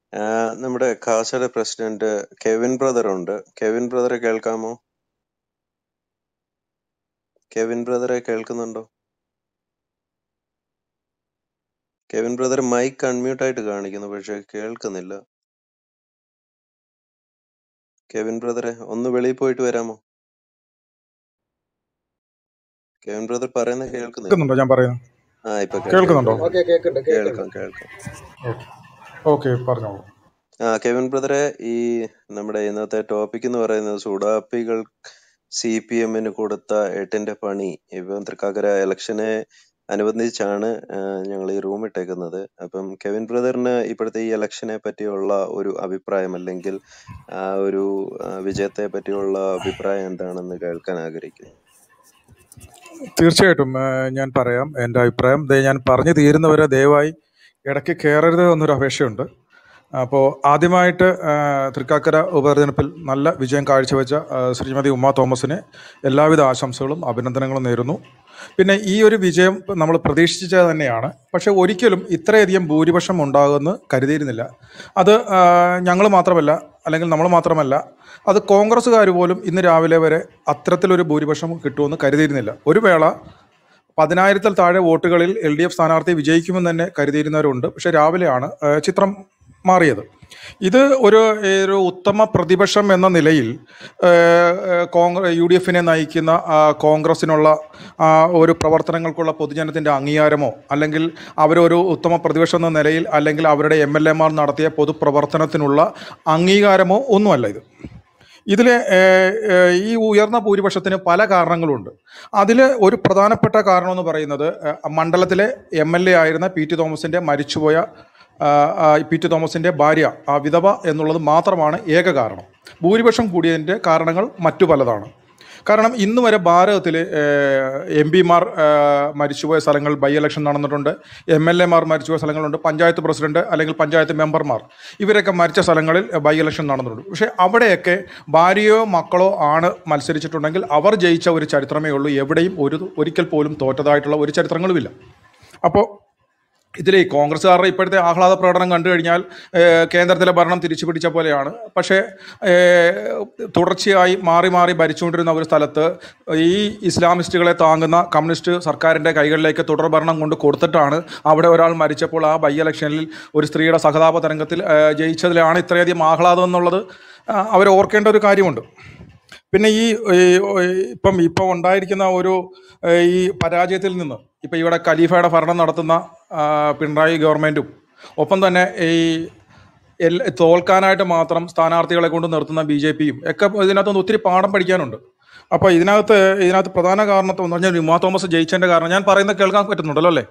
ആ, നമ്മുടെ കാസയുടെ പ്രസിഡന്റ് കെവിൻ ബ്രദർ ഉണ്ട് കെവിൻ ബ്രദറെ കേൾക്കാമോ കെവിൻ ബ്രദറെ കേൾക്കുന്നുണ്ടോ കെവിൻ ബ്രദർ മൈക്ക് അൺമ്യൂട്ട് ആയിട്ട് കാണിക്കുന്നു പക്ഷെ കേൾക്കുന്നില്ല കെവിൻ ബ്രദറെ ഒന്ന് വെളിയിൽ പോയിട്ട് വരാമോ കെവിൻ ബ്രദർ പറയുന്നത് കേൾക്കുന്നില്ല കേൾക്കുന്നുണ്ടോ ഞാൻ പറയുന്നത് ആ ഇപ്പൊ കേൾക്കാം കേൾക്കുന്നുണ്ടോ കേൾക്കാം ഓക്കെ കേൾക്കുന്നുണ്ട് കേൾക്കാം കേൾക്കുന്നുണ്ട് കേൾക്കാം ഓക്കെ ഓക്കെ പറഞ്ഞോളൂ ആ കെവിൻ ബ്രദറെ ഈ നമ്മുടെ ഇന്നത്തെ ടോപ്പിക് എന്ന് പറയുന്നത് സുഡാപ്പികൾ സി പി എമ്മിന് കൊടുത്ത എട്ടിന്റെ പണി ഇപ്പം തൃക്കാക്കര ഇലക്ഷനെ അനുബന്ധിച്ചാണ് ഞങ്ങൾ ഈ റൂം ഇട്ടേക്കുന്നത് അപ്പം കെവിൻ ബ്രദറിന് ഇപ്പോഴത്തെ ഈ ഇലക്ഷനെ പറ്റിയുള്ള ഒരു അഭിപ്രായം അല്ലെങ്കിൽ ആ ഒരു ആ, വിജയത്തെ പറ്റിയുള്ള അഭിപ്രായം എന്താണെന്ന് കേൾക്കാൻ ആഗ്രഹിക്കുന്നു തീർച്ചയായിട്ടും ആ, ഞാൻ പറയാം എൻ്റെ അഭിപ്രായം ദേ ഞാൻ പറഞ്ഞു തീരുന്നവരെ ദയവായി ഇടയ്ക്ക് കയറരുത് എന്നൊരു അപേക്ഷയുണ്ട് അപ്പോൾ ആദ്യമായിട്ട് ആ, തൃക്കാക്കര ഉപതെരഞ്ഞെടുപ്പിൽ നല്ല വിജയം കാഴ്ചവെച്ച ആ, ശ്രീമതി ഉമ്മ തോമസിന് എല്ലാവിധ ആശംസകളും അഭിനന്ദനങ്ങളും നേരുന്നു പിന്നെ ഈ ഒരു വിജയം നമ്മൾ പ്രതീക്ഷിച്ചത് തന്നെയാണ് പക്ഷെ ഒരിക്കലും ഇത്രയധികം ഭൂരിപക്ഷം ഉണ്ടാകുമെന്ന് കരുതിയിരുന്നില്ല അത് ഞങ്ങൾ മാത്രമല്ല അല്ലെങ്കിൽ നമ്മൾ മാത്രമല്ല അത് കോൺഗ്രസ്സുകാർ പോലും ഇന്ന് രാവിലെ വരെ അത്തരത്തിലൊരു ഭൂരിപക്ഷം കിട്ടുമെന്ന് കരുതിയിരുന്നില്ല ഒരു വേള പതിനായിരത്തിൽ താഴെ വോട്ടുകളിൽ എൽ ഡി എഫ് സ്ഥാനാർത്ഥി വിജയിക്കുമെന്ന് തന്നെ കരുതിയിരുന്നവരുണ്ട് പക്ഷേ രാവിലെയാണ് ആ, ചിത്രം മാറിയത് ഇത് ഒരു ഏ, ഒരു ഉത്തമ പ്രതിപക്ഷം എന്ന നിലയിൽ കോൺഗ്രസ് യു ഡി എഫിനെ നയിക്കുന്ന ആ, കോൺഗ്രസിനുള്ള ആ, ഒരു പ്രവർത്തനങ്ങൾക്കുള്ള പൊതുജനത്തിൻ്റെ അംഗീകാരമോ അല്ലെങ്കിൽ അവരൊരു ഉത്തമ പ്രതിപക്ഷം എന്ന നിലയിൽ അല്ലെങ്കിൽ അവരുടെ എം എൽ എമാർ നടത്തിയ പൊതുപ്രവർത്തനത്തിനുള്ള അംഗീകാരമോ ഒന്നുമല്ല ഇത് ഇതിൽ ഈ ഉയർന്ന ഭൂരിപക്ഷത്തിന് പല കാരണങ്ങളുണ്ട് അതിൽ ഒരു പ്രധാനപ്പെട്ട കാരണം എന്ന് പറയുന്നത് ഏഹ്, മണ്ഡലത്തിലെ എം എൽ എ ആയിരുന്ന പി ടി തോമസിൻ്റെ മരിച്ചുപോയ ആ, ആ, പി ടി തോമസിൻ്റെ ഭാര്യ ആ വിധവ എന്നുള്ളത് മാത്രമാണ് ഏക കാരണം ഭൂരിപക്ഷം കൂടിയതിൻ്റെ കാരണങ്ങൾ മറ്റു പലതാണ് കാരണം ഇന്ന് വരെ ഭാരതത്തിൽ എം പിമാർ മരിച്ചുപോയ സ്ഥലങ്ങൾ ബൈ ഇലക്ഷൻ നടന്നിട്ടുണ്ട് എം എൽ എമാർ മരിച്ചുപോയ സ്ഥലങ്ങളുണ്ട് പഞ്ചായത്ത് പ്രസിഡന്റ് അല്ലെങ്കിൽ പഞ്ചായത്ത് മെമ്പർമാർ ഇവരൊക്കെ മരിച്ച സ്ഥലങ്ങളിൽ ബൈ ഇലക്ഷൻ നടന്നിട്ടുണ്ട് പക്ഷേ അവിടെയൊക്കെ ഭാര്യയോ മക്കളോ ആണ് മത്സരിച്ചിട്ടുണ്ടെങ്കിൽ അവർ ജയിച്ച ഒരു ചരിത്രമേ ഉള്ളൂ എവിടെയും ഒരു ഒരിക്കൽ പോലും തോറ്റതായിട്ടുള്ള ഒരു ചരിത്രങ്ങളുമില്ല അപ്പോൾ ഇതിലെ ഈ കോൺഗ്രസ്സുകാരുടെ ഇപ്പോഴത്തെ ആഹ്ലാദ പ്രകടനം കണ്ടു കഴിഞ്ഞാൽ ഏഹ്, കേന്ദ്രത്തിലെ ഭരണം തിരിച്ചു പിടിച്ച പോലെയാണ് പക്ഷേ ഏഹ്, തുടർച്ചയായി മാറി മാറി ഭരിച്ചുകൊണ്ടിരുന്ന ഒരു സ്ഥലത്ത് ഈ ഇസ്ലാമിസ്റ്റുകളെ താങ്ങുന്ന കമ്മ്യൂണിസ്റ്റ് സർക്കാരിൻ്റെ കൈകളിലേക്ക് തുടർ ഭരണം കൊണ്ട് കൊടുത്തിട്ടാണ് അവിടെ ഒരാൾ മരിച്ചപ്പോൾ ആ ബൈ ഇലക്ഷനിൽ ഒരു സ്ത്രീയുടെ സഹതാപ തരംഗത്തിൽ ഏഹ്, ജയിച്ചതിലാണ് ഇത്രയധികം ആഹ്ലാദം എന്നുള്ളത് ആ, അവർ ഓർക്കേണ്ട ഒരു കാര്യമുണ്ട് പിന്നെ ഈ ഈ, ഇപ്പം ഇപ്പം ഉണ്ടായിരിക്കുന്ന ഒരു ഏഹ്, ഈ പരാജയത്തിൽ നിന്ന് ഇപ്പം ഇവിടെ ഖലീഫയുടെ ഭരണം നടത്തുന്ന ആ, പിണറായി ഗവൺമെൻറ്റും ഒപ്പം തന്നെ ഈ എൽ തോൽക്കാനായിട്ട് മാത്രം സ്ഥാനാർത്ഥികളെ കൊണ്ട് നിർത്തുന്ന ബി ജെ പിയും ഒക്കെ ഇതിനകത്തുനിന്ന് ഒത്തിരി പാഠം പഠിക്കാനുണ്ട് അപ്പോൾ ഇതിനകത്ത് ഇതിനകത്ത് പ്രധാന കാരണത്തെ എന്ന് പറഞ്ഞാൽ ഉമാ തോമസ് ജയിച്ചതിൻ്റെ കാരണം ഞാൻ പറയുന്നത് കേൾക്കാൻ പറ്റുന്നുണ്ടല്ലോ അല്ലേ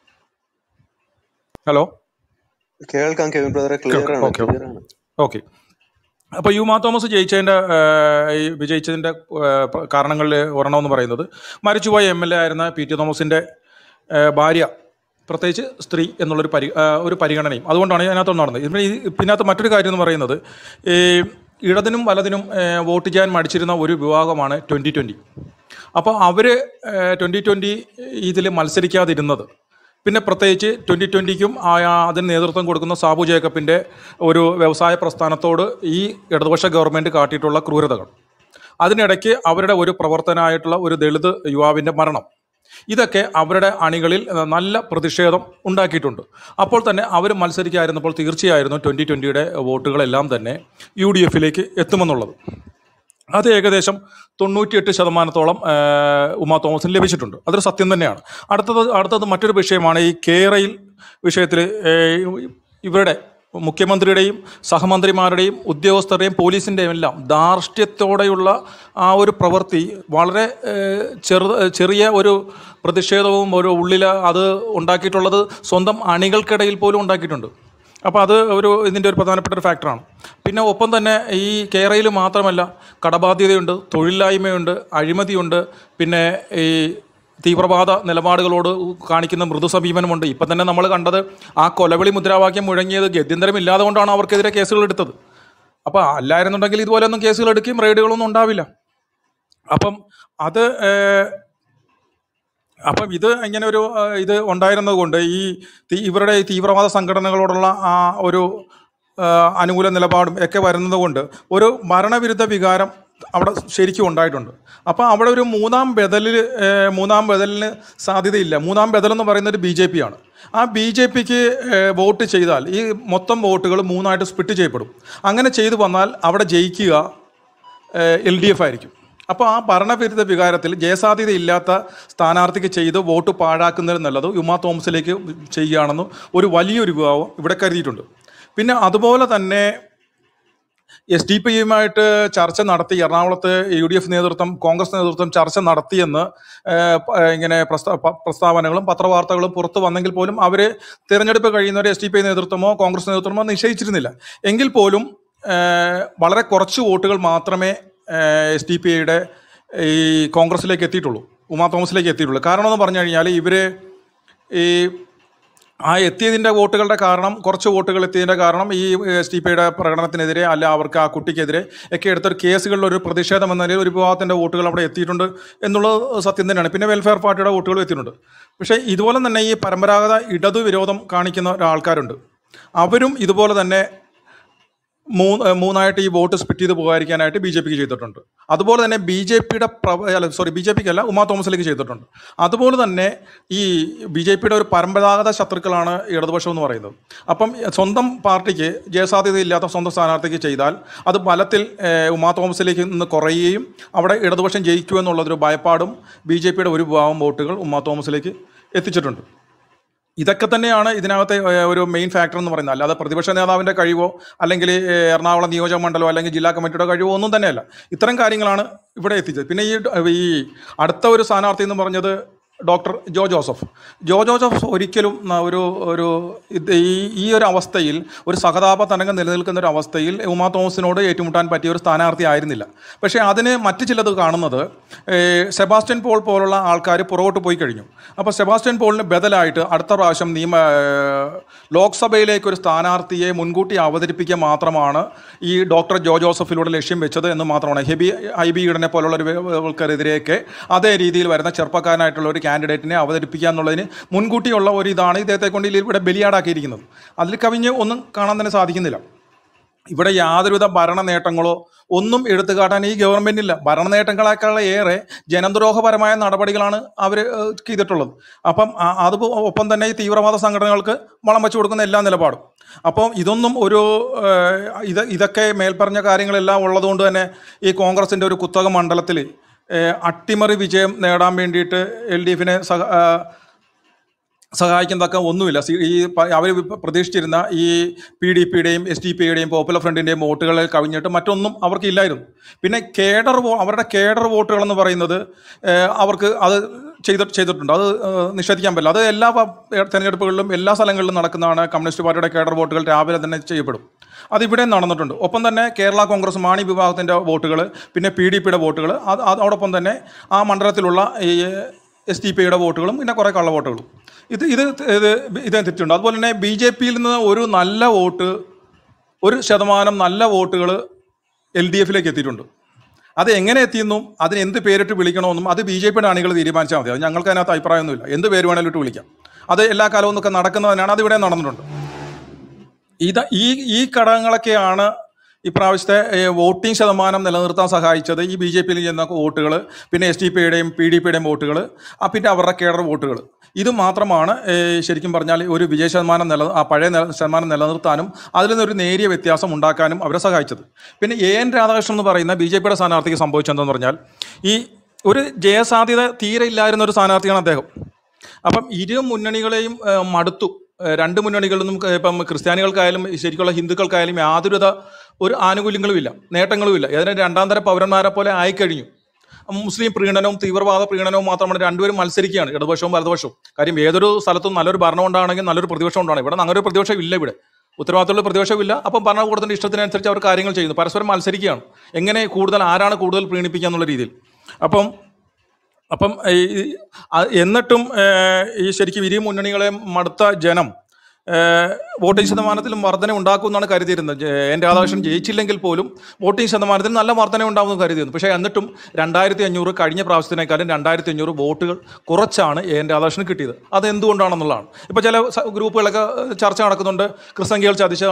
ഹലോ കേൾക്കാം കെവിൻ ബ്രദറെ ക്ലിയർ കേൾക്കാം ആണ് ഓക്കെ ക്ലിയർ ആണ് ഓക്കെ അപ്പോൾ യുമാ തോമസ് ജയിച്ചതിൻ്റെ ഈ വിജയിച്ചതിൻ്റെ കാരണങ്ങളിൽ ഒരെണ്ണമെന്ന് പറയുന്നത് മരിച്ചുപോയ എം എൽ എ ആയിരുന്ന പി ടി തോമസിൻ്റെ ഏഹ്, ഭാര്യ പ്രത്യേകിച്ച് സ്ത്രീ എന്നുള്ളൊരു പരി ഏഹ്, ഒരു പരിഗണനയും അതുകൊണ്ടാണ് ഇതിനകത്ത് നടന്നത് ഇതിന് ഈ ഇതിനകത്ത് മറ്റൊരു കാര്യം എന്ന് പറയുന്നത് ഈ ഇടതിനും വലതിനും ഏഹ്, വോട്ട് ചെയ്യാൻ മടിച്ചിരുന്ന ഒരു വിഭാഗമാണ് ട്വൻ്റി ട്വൻ്റി അപ്പോൾ അവർ ട്വൻ്റി ട്വൻ്റി ഇതിൽ മത്സരിക്കാതിരുന്നത് പിന്നെ പ്രത്യേകിച്ച് ട്വൻ്റി ട്വൻ്റിക്കും അതിന് നേതൃത്വം കൊടുക്കുന്ന സാബു ജേക്കബിൻ്റെ ഒരു വ്യവസായ പ്രസ്ഥാനത്തോട് ഈ ഇടതുപക്ഷ ഗവൺമെൻറ് കാട്ടിയിട്ടുള്ള ക്രൂരതകൾ അതിനിടയ്ക്ക് അവരുടെ ഒരു പ്രവർത്തനമായിട്ടുള്ള ഒരു ദളിത് യുവാവിൻ്റെ മരണം ഇതൊക്കെ അവരുടെ അണികളിൽ നല്ല പ്രതിഷേധം ഉണ്ടാക്കിയിട്ടുണ്ട് അപ്പോൾ തന്നെ അവർ മത്സരിക്കാതിരുന്നപ്പോൾ തീർച്ചയായിരുന്നു ട്വൻ്റി ട്വൻ്റിയുടെ വോട്ടുകളെല്ലാം തന്നെ യു ഡി എഫിലേക്ക് എത്തുമെന്നുള്ളത് അത് ഏകദേശം തൊണ്ണൂറ്റിയെട്ട് ശതമാനത്തോളം ആ, ഉമാ തോമസിന് ലഭിച്ചിട്ടുണ്ട് അതൊരു സത്യം തന്നെയാണ് അടുത്തത് അടുത്തത് മറ്റൊരു വിഷയമാണ് ഈ കേരയിൽ വിഷയത്തിൽ ഇവരുടെ മുഖ്യമന്ത്രിയുടെയും സഹമന്ത്രിമാരുടെയും ഉദ്യോഗസ്ഥരുടെയും പോലീസിൻ്റെയും എല്ലാം ധാർഷ്ട്യത്തോടെയുള്ള ആ ഒരു പ്രവൃത്തി വളരെ ഏഹ്, ചെറു ചെറിയ ഒരു പ്രതിഷേധവും ഒരു ഉള്ളിൽ അത് ഉണ്ടാക്കിയിട്ടുള്ളത് സ്വന്തം അണികൾക്കിടയിൽ പോലും ഉണ്ടാക്കിയിട്ടുണ്ട് അപ്പോൾ അത് ഒരു ഇതിൻ്റെ ഒരു പ്രധാനപ്പെട്ട ഒരു ഫാക്ടറാണ് പിന്നെ ഒപ്പം തന്നെ ഈ കേരളയിൽ മാത്രമല്ല കടബാധ്യതയുണ്ട് തൊഴിലില്ലായ്മയുണ്ട് അഴിമതിയുണ്ട് പിന്നെ ഈ തീവ്രവാദ നിലപാടുകളോട് കാണിക്കുന്ന മൃദു സമീപനമുണ്ട് ഇപ്പം തന്നെ നമ്മൾ കണ്ടത് ആ കൊലവിളി മുദ്രാവാക്യം മുഴങ്ങിയത് ഗത്യന്തരമില്ലാതെ കൊണ്ടാണ് അവർക്കെതിരെ കേസുകൾ എടുത്തത് അപ്പോൾ അല്ലായിരുന്നുണ്ടെങ്കിൽ ഇതുപോലെയൊന്നും കേസുകൾ എടുക്കുകയും റെയ്ഡുകളൊന്നും ഉണ്ടാവില്ല അപ്പം അത് ഏഹ്, അപ്പം ഇത് ഇങ്ങനെ ഒരു ആ, ഇത് ഉണ്ടായിരുന്നത് കൊണ്ട് ഈ തീ- ഇവരുടെ ഈ തീവ്രവാദ സംഘടനകളോടുള്ള ആ ഒരു ആ, അനുകൂല നിലപാടും ഒക്കെ വരുന്നത് കൊണ്ട് ഒരു ഭരണവിരുദ്ധ വികാരം അവിടെ ശരിക്കും ഉണ്ടായിട്ടുണ്ട് അപ്പോൾ അവിടെ ഒരു മൂന്നാം ബദലിൽ മൂന്നാം ബദലിന് സാധ്യതയില്ല മൂന്നാം ബദൽ എന്ന് പറയുന്നത് ബി ജെ പി ആണ് ആ ബി ജെ പിക്ക് വോട്ട് ചെയ്താൽ ഈ മൊത്തം വോട്ടുകൾ മൂന്നായിട്ട് സ്പ്ലിറ്റ് ചെയ്യപ്പെടും അങ്ങനെ ചെയ്തു വന്നാൽ അവിടെ ജയിക്കുക എൽ ഡി എഫ് ആയിരിക്കും അപ്പോൾ ആ ഭരണവിരുദ്ധ വികാരത്തിൽ ജയസാധ്യതയില്ലാത്ത സ്ഥാനാർത്ഥിക്ക് ചെയ്ത് വോട്ട് പാഴാക്കുന്നതിൽ നല്ലത് യുമാ തോമസിലേക്ക് ചെയ്യുകയാണെന്ന് ഒരു വലിയൊരു വിഭാഗം ഇവിടെ കരുതിയിട്ടുണ്ട് പിന്നെ അതുപോലെ തന്നെ എസ് ഡി പി യുമായിട്ട് ചർച്ച നടത്തി എറണാകുളത്ത് യു ഡി എഫ് നേതൃത്വം കോൺഗ്രസ് നേതൃത്വം ചർച്ച നടത്തിയെന്ന് ഏഹ്, പ- ഏഹ്, ഇങ്ങനെ പ്രസ്താ പ- പ്രസ്താവനകളും പത്രവാർത്തകളും പുറത്തു വന്നെങ്കിൽ പോലും അവർ തിരഞ്ഞെടുപ്പ് കഴിയുന്നവർ എസ് ഡി പി നേതൃത്വമോ കോൺഗ്രസ് നേതൃത്വമോ നിശ്ചയിച്ചിരുന്നില്ല എങ്കിൽ പോലും ഏഹ്, വളരെ കുറച്ച് വോട്ടുകൾ മാത്രമേ എസ് ഡി പി ഐയുടെ ഈ കോൺഗ്രസിലേക്ക് എത്തിയിട്ടുള്ളൂ ഉമാ തോമസിലേക്ക് എത്തിയിട്ടുള്ളൂ കാരണം എന്ന് പറഞ്ഞു കഴിഞ്ഞാൽ ഇവർ ഈ ആ എത്തിയതിൻ്റെ വോട്ടുകളുടെ കാരണം കുറച്ച് വോട്ടുകൾ എത്തിയതിൻ്റെ കാരണം ഈ എസ് ടി പിയുടെ പ്രകടനത്തിനെതിരെ അല്ല അവർക്ക് ആ കുട്ടിക്കെതിരെ ഒക്കെ എടുത്തൊരു കേസുകളിൽ ഒരു പ്രതിഷേധം എന്ന നിലയിൽ ഒരു വിഭാഗത്തിൻ്റെ വോട്ടുകൾ അവിടെ എത്തിയിട്ടുണ്ട് എന്നുള്ളത് സത്യം തന്നെയാണ് പിന്നെ വെൽഫെയർ പാർട്ടിയുടെ വോട്ടുകൾ എത്തിയിട്ടുണ്ട് പക്ഷേ ഇതുപോലെ തന്നെ ഈ പരമ്പരാഗത ഇടതു വിരോധം കാണിക്കുന്ന ഒരാൾക്കാരുണ്ട് അവരും ഇതുപോലെ തന്നെ മൂന്ന് ഏഹ് മൂന്നായിട്ട് ഈ വോട്ട് സ്പ്ലിറ്റ് ചെയ്ത് പോകാതിരിക്കാനായിട്ട് ബി ജെ പിക്ക് ചെയ്തിട്ടുണ്ട് അതുപോലെ തന്നെ ബി ജെ പിയുടെ അല്ല സോറി ബി ജെ പിക്ക് അല്ല ഉമാ തോമസിലേക്ക് ചെയ്തിട്ടുണ്ട് അതുപോലെ തന്നെ ഈ ബി ജെ പിയുടെ ഒരു പരമ്പരാഗത ശത്രുക്കളാണ് ഇടതുപക്ഷം എന്ന് പറയുന്നത് അപ്പം സ്വന്തം പാർട്ടിക്ക് ജയസാധ്യതയില്ലാത്ത സ്വന്തം സ്ഥാനാർത്ഥിക്ക് ചെയ്താൽ അത് ബലത്തിൽ ഏഹ്, ഉമാ തോമസിലേക്ക് നിന്ന് കുറയുകയും അവിടെ ഇടതുപക്ഷം ജയിക്കുമെന്നുള്ളതൊരു ഭയപ്പാടും ബി ജെ പിയുടെ ഒരു വിഭാഗം വോട്ടുകൾ ഉമാ തോമസിലേക്ക് എത്തിച്ചിട്ടുണ്ട് ഇതൊക്കെ തന്നെയാണ് ഇതിനകത്തെ ഏഹ്, ഒരു മെയിൻ ഫാക്ടർ എന്ന് പറയുന്നത് അല്ലാതെ പ്രതിപക്ഷ നേതാവിൻ്റെ കഴിവോ അല്ലെങ്കിൽ ഏഹ്, എറണാകുളം നിയോജക മണ്ഡലമോ അല്ലെങ്കിൽ ജില്ലാ കമ്മിറ്റിയുടെ കഴിവോ ഒന്നും തന്നെയല്ല ഇത്തരം കാര്യങ്ങളാണ് ഇവിടെ എത്തിച്ചത് പിന്നെ ഈ ഈ അടുത്ത ഒരു സ്ഥാനാർത്ഥി എന്ന് പറഞ്ഞത് ഡോക്ടർ ജോ ജോസഫ് ജോ ജോസഫ് ഒരിക്കലും ന- ഒരു ഒരു ഇത് ഈ ഈ ഒരു അവസ്ഥയിൽ ഒരു സഹതാപ തരംഗം നിലനിൽക്കുന്ന ഒരു അവസ്ഥയിൽ ഉമാ തോമസിനോട് ഏറ്റുമുട്ടാൻ പറ്റിയ ഒരു സ്ഥാനാർത്ഥി ആയിരുന്നില്ല പക്ഷേ അതിന് മറ്റു ചിലത് കാണുന്നത് ഏഹ്, സെബാസ്റ്റ്യൻ പോൾ പോലുള്ള ആൾക്കാർ പുറകോട്ട് പോയി കഴിഞ്ഞു അപ്പോൾ സെബാസ്റ്റ്യൻ പോളിന് ബദലായിട്ട് അടുത്ത പ്രാവശ്യം നിയമ ഏഹ്, ലോക്സഭയിലേക്ക് ഒരു സ്ഥാനാർത്ഥിയെ മുൻകൂട്ടി അവതരിപ്പിക്കുക മാത്രമാണ് ഈ ഡോക്ടർ ജോ ജോസഫിലൂടെ ലക്ഷ്യം വെച്ചത് എന്ന് മാത്രമാണ് ഹെബി ഐ ബി ഈഡനെ പോലുള്ള ഒരു അതേ രീതിയിൽ വരുന്ന ചെറുപ്പക്കാരനായിട്ടുള്ള ഒരു കാൻഡിഡേറ്റിനെ അവതരിപ്പിക്കുക എന്നുള്ളതിന് മുൻകൂട്ടിയുള്ള ഒരു ഇതാണ് ഇദ്ദേഹത്തെ കൊണ്ട് ഇവിടെ ബലിയാടാക്കിയിരിക്കുന്നത് അതിൽ കവിഞ്ഞ് ഒന്നും കാണാൻ തന്നെ സാധിക്കുന്നില്ല ഇവിടെ യാതൊരുവിധ ഭരണ നേട്ടങ്ങളോ ഒന്നും എടുത്തു കാട്ടാൻ ഈ ഗവൺമെന്റില്ല ഭരണ നേട്ടങ്ങളെക്കാൾ ഏറെ ജനദ്രോഹപരമായ നടപടികളാണ് അവർ ചെയ്തിട്ടുള്ളത് അപ്പം ആ- അത് ഒപ്പം തന്നെ ഈ തീവ്രവാദ സംഘടനകൾക്ക് വളം വെച്ചു കൊടുക്കുന്ന എല്ലാ നിലപാടും അപ്പം ഇതൊന്നും ഒരു ഏഹ്, ഇത് ഇതൊക്കെ മേൽപ്പറഞ്ഞ കാര്യങ്ങളെല്ലാം ഉള്ളതുകൊണ്ട് തന്നെ ഈ കോൺഗ്രസിൻ്റെ ഒരു കുത്തക മണ്ഡലത്തിൽ അട്ടിമറി വിജയം നേടാൻ വേണ്ടിയിട്ട് എൽ ഡി എഫിനെ സഹ ഏഹ്, സഹായിക്കുന്നതൊക്കെ ഒന്നുമില്ല സി- ഈ അവർ പ്രതീക്ഷിച്ചിരുന്ന ഈ പി ഡി പിയുടെയും എസ് ഡി പിയുടെയും പോപ്പുലർ ഫ്രണ്ടിൻ്റെയും വോട്ടുകളെ കവിഞ്ഞിട്ട് മറ്റൊന്നും അവർക്കില്ലായിരുന്നു പിന്നെ കേഡർ വോ അവരുടെ കേഡർ വോട്ടുകൾ എന്ന് പറയുന്നത് ഏഹ്, അവർക്ക് അത് ചെയ്ത ചെയ്തിട്ടുണ്ട് അത് ഏഹ്, നിഷേധിക്കാൻ പറ്റില്ല അത് എല്ലാ പ- തെരഞ്ഞെടുപ്പുകളിലും എല്ലാ സ്ഥലങ്ങളിലും നടക്കുന്നതാണ് കമ്മ്യൂണിസ്റ്റ് പാർട്ടിയുടെ കേഡർ വോട്ടുകൾ രാവിലെ തന്നെ ചെയ്യപ്പെടും അതിവിടെ നടന്നിട്ടുണ്ട് ഒപ്പം തന്നെ കേരള കോൺഗ്രസ് മാണി വിഭാഗത്തിൻ്റെ വോട്ടുകൾ പിന്നെ പി ഡി പിയുടെ വോട്ടുകൾ അത് അതോടൊപ്പം തന്നെ ആ മണ്ഡലത്തിലുള്ള ഈ എസ് ഡി പിയുടെ വോട്ടുകളും പിന്നെ കുറേ കള്ള വോട്ടുകളും ഇത് ഇത് ഇത് ഇത് തെറ്റുണ്ട് അതുപോലെ തന്നെ ബി ജെ പിയിൽ നിന്ന് ഒരു നല്ല വോട്ട് ഒരു ശതമാനം നല്ല വോട്ടുകൾ എൽ ഡി എഫിലേക്ക് എത്തിയിട്ടുണ്ട് അത് എങ്ങനെ എത്തിയെന്നും അതിന് എന്ത് പേരിട്ട് വിളിക്കണമെന്നും അത് ബി ജെ പിയുടെ അണികൾ തീരുമാനിച്ചാൽ മതി അത് ഞങ്ങൾക്ക് അതിനകത്ത് അഭിപ്രായമൊന്നുമില്ല എന്ത് പേര് വേണേലും ഇട്ട് വിളിക്കാം അത് എല്ലാ കാലവും ഒക്കെ നടക്കുന്നതിനാണ് അത് ഇവിടെ നടന്നിട്ടുണ്ട് ഇത് ഈ ഈ ഘടകങ്ങളൊക്കെയാണ് ഇപ്രാവശ്യത്തെ ഏഹ്, വോട്ടിംഗ് ശതമാനം നിലനിർത്താൻ സഹായിച്ചത് ഈ ബി ജെ പിയിൽ ചെയ്യുന്ന വോട്ടുകൾ പിന്നെ എസ് ഡി പിയുടെയും പി ഡി പിയുടെയും വോട്ടുകൾ ആ പിന്നെ അവരുടെ കേഡർ വോട്ടുകൾ ഇത് മാത്രമാണ് ഏഹ്, ശരിക്കും പറഞ്ഞാൽ ഒരു വിജയ ശതമാനം നില ആ പഴയ നില ശതമാനം നിലനിർത്താനും അതിൽ നിന്നൊരു നേരിയ വ്യത്യാസം ഉണ്ടാക്കാനും അവരെ സഹായിച്ചത് പിന്നെ എ എൻ രാധാകൃഷ്ണൻ എന്ന് പറയുന്ന ബി ജെ പിയുടെ സ്ഥാനാർത്ഥിക്ക് സംഭവിച്ചതെന്ന് പറഞ്ഞാൽ ഈ ഒരു ജയസാധ്യത തീരെ ഇല്ലായിരുന്ന ഒരു സ്ഥാനാർത്ഥിയാണ് അദ്ദേഹം അപ്പം ഇരു മുന്നണികളെയും ഏഹ്, മടുത്തു ഏഹ്, രണ്ട് മുന്നണികളിലും ഏഹ്, ഇപ്പം ക്രിസ്ത്യാനികൾക്കായാലും ശരിക്കുള്ള ഹിന്ദുക്കൾക്കായാലും യാതൊരുവിധ ഒരു ആനുകൂല്യങ്ങളുമില്ല നേട്ടങ്ങളുമില്ല ഏതായാലും രണ്ടാം തര പൗരന്മാരെ പോലെ ആയിക്കഴിഞ്ഞു മുസ്ലിം പ്രീണനവും തീവ്രവാദ പ്രീണനവും മാത്രമാണ് രണ്ടുപേരും മത്സരിക്കുകയാണ് ഇടതുപക്ഷവും വലതുപക്ഷവും കാര്യം ഏതൊരു സ്ഥലത്തും നല്ലൊരു ഭരണം ഉണ്ടാണെങ്കിൽ നല്ലൊരു പ്രതിപക്ഷം ഉണ്ടാണ് ഇവിടെ അങ്ങനെ ഒരു പ്രതിപക്ഷം ഇല്ല ഇവിടെ ഉത്തരവാദിത്തമുള്ള പ്രതിപക്ഷമില്ല അപ്പം ഭരണകൂടത്തിൻ്റെ ഇഷ്ടത്തിനനുസരിച്ച് അവർ കാര്യങ്ങൾ ചെയ്യുന്നു പരസ്പരം മത്സരിക്കുകയാണ് എങ്ങനെ കൂടുതൽ ആരാണ് കൂടുതൽ പ്രീണിപ്പിക്കുക എന്നുള്ള രീതിയിൽ അപ്പം അപ്പം ഈ ഈ- ആ- എന്നിട്ടും ഏഹ്, ഈ ശരിക്കും ഇരു മുന്നണികളെ മടുത്ത ജനം ഏഹ്, വോട്ടിംഗ് ശതമാനത്തിലും വർധന ഉണ്ടാക്കുമെന്നാണ് കരുതിയിരുന്നത് ജെ- എൻ രാധാകൃഷ്ണൻ ജയിച്ചില്ലെങ്കിൽ പോലും വോട്ടിംഗ് ശതമാനത്തിൽ നല്ല വർധന ഉണ്ടാകുമെന്ന് കരുതിയിരുന്നു പക്ഷേ എന്നിട്ടും രണ്ടായിരത്തി അഞ്ഞൂറ് കഴിഞ്ഞ പ്രാവശ്യത്തിനേക്കാളും രണ്ടായിരത്തി അഞ്ഞൂറ് വോട്ടുകൾ കുറച്ചാണ് എൻ രാധാകൃഷ്ണൻ കിട്ടിയത് അത് എന്തുകൊണ്ടാണെന്നുള്ളതാണ് ഇപ്പോൾ ചില സ- ഗ്രൂപ്പുകളൊക്കെ ചർച്ച നടക്കുന്നുണ്ട് ക്രിസ്തങ്കികൾ ചതിച്ചതാണ്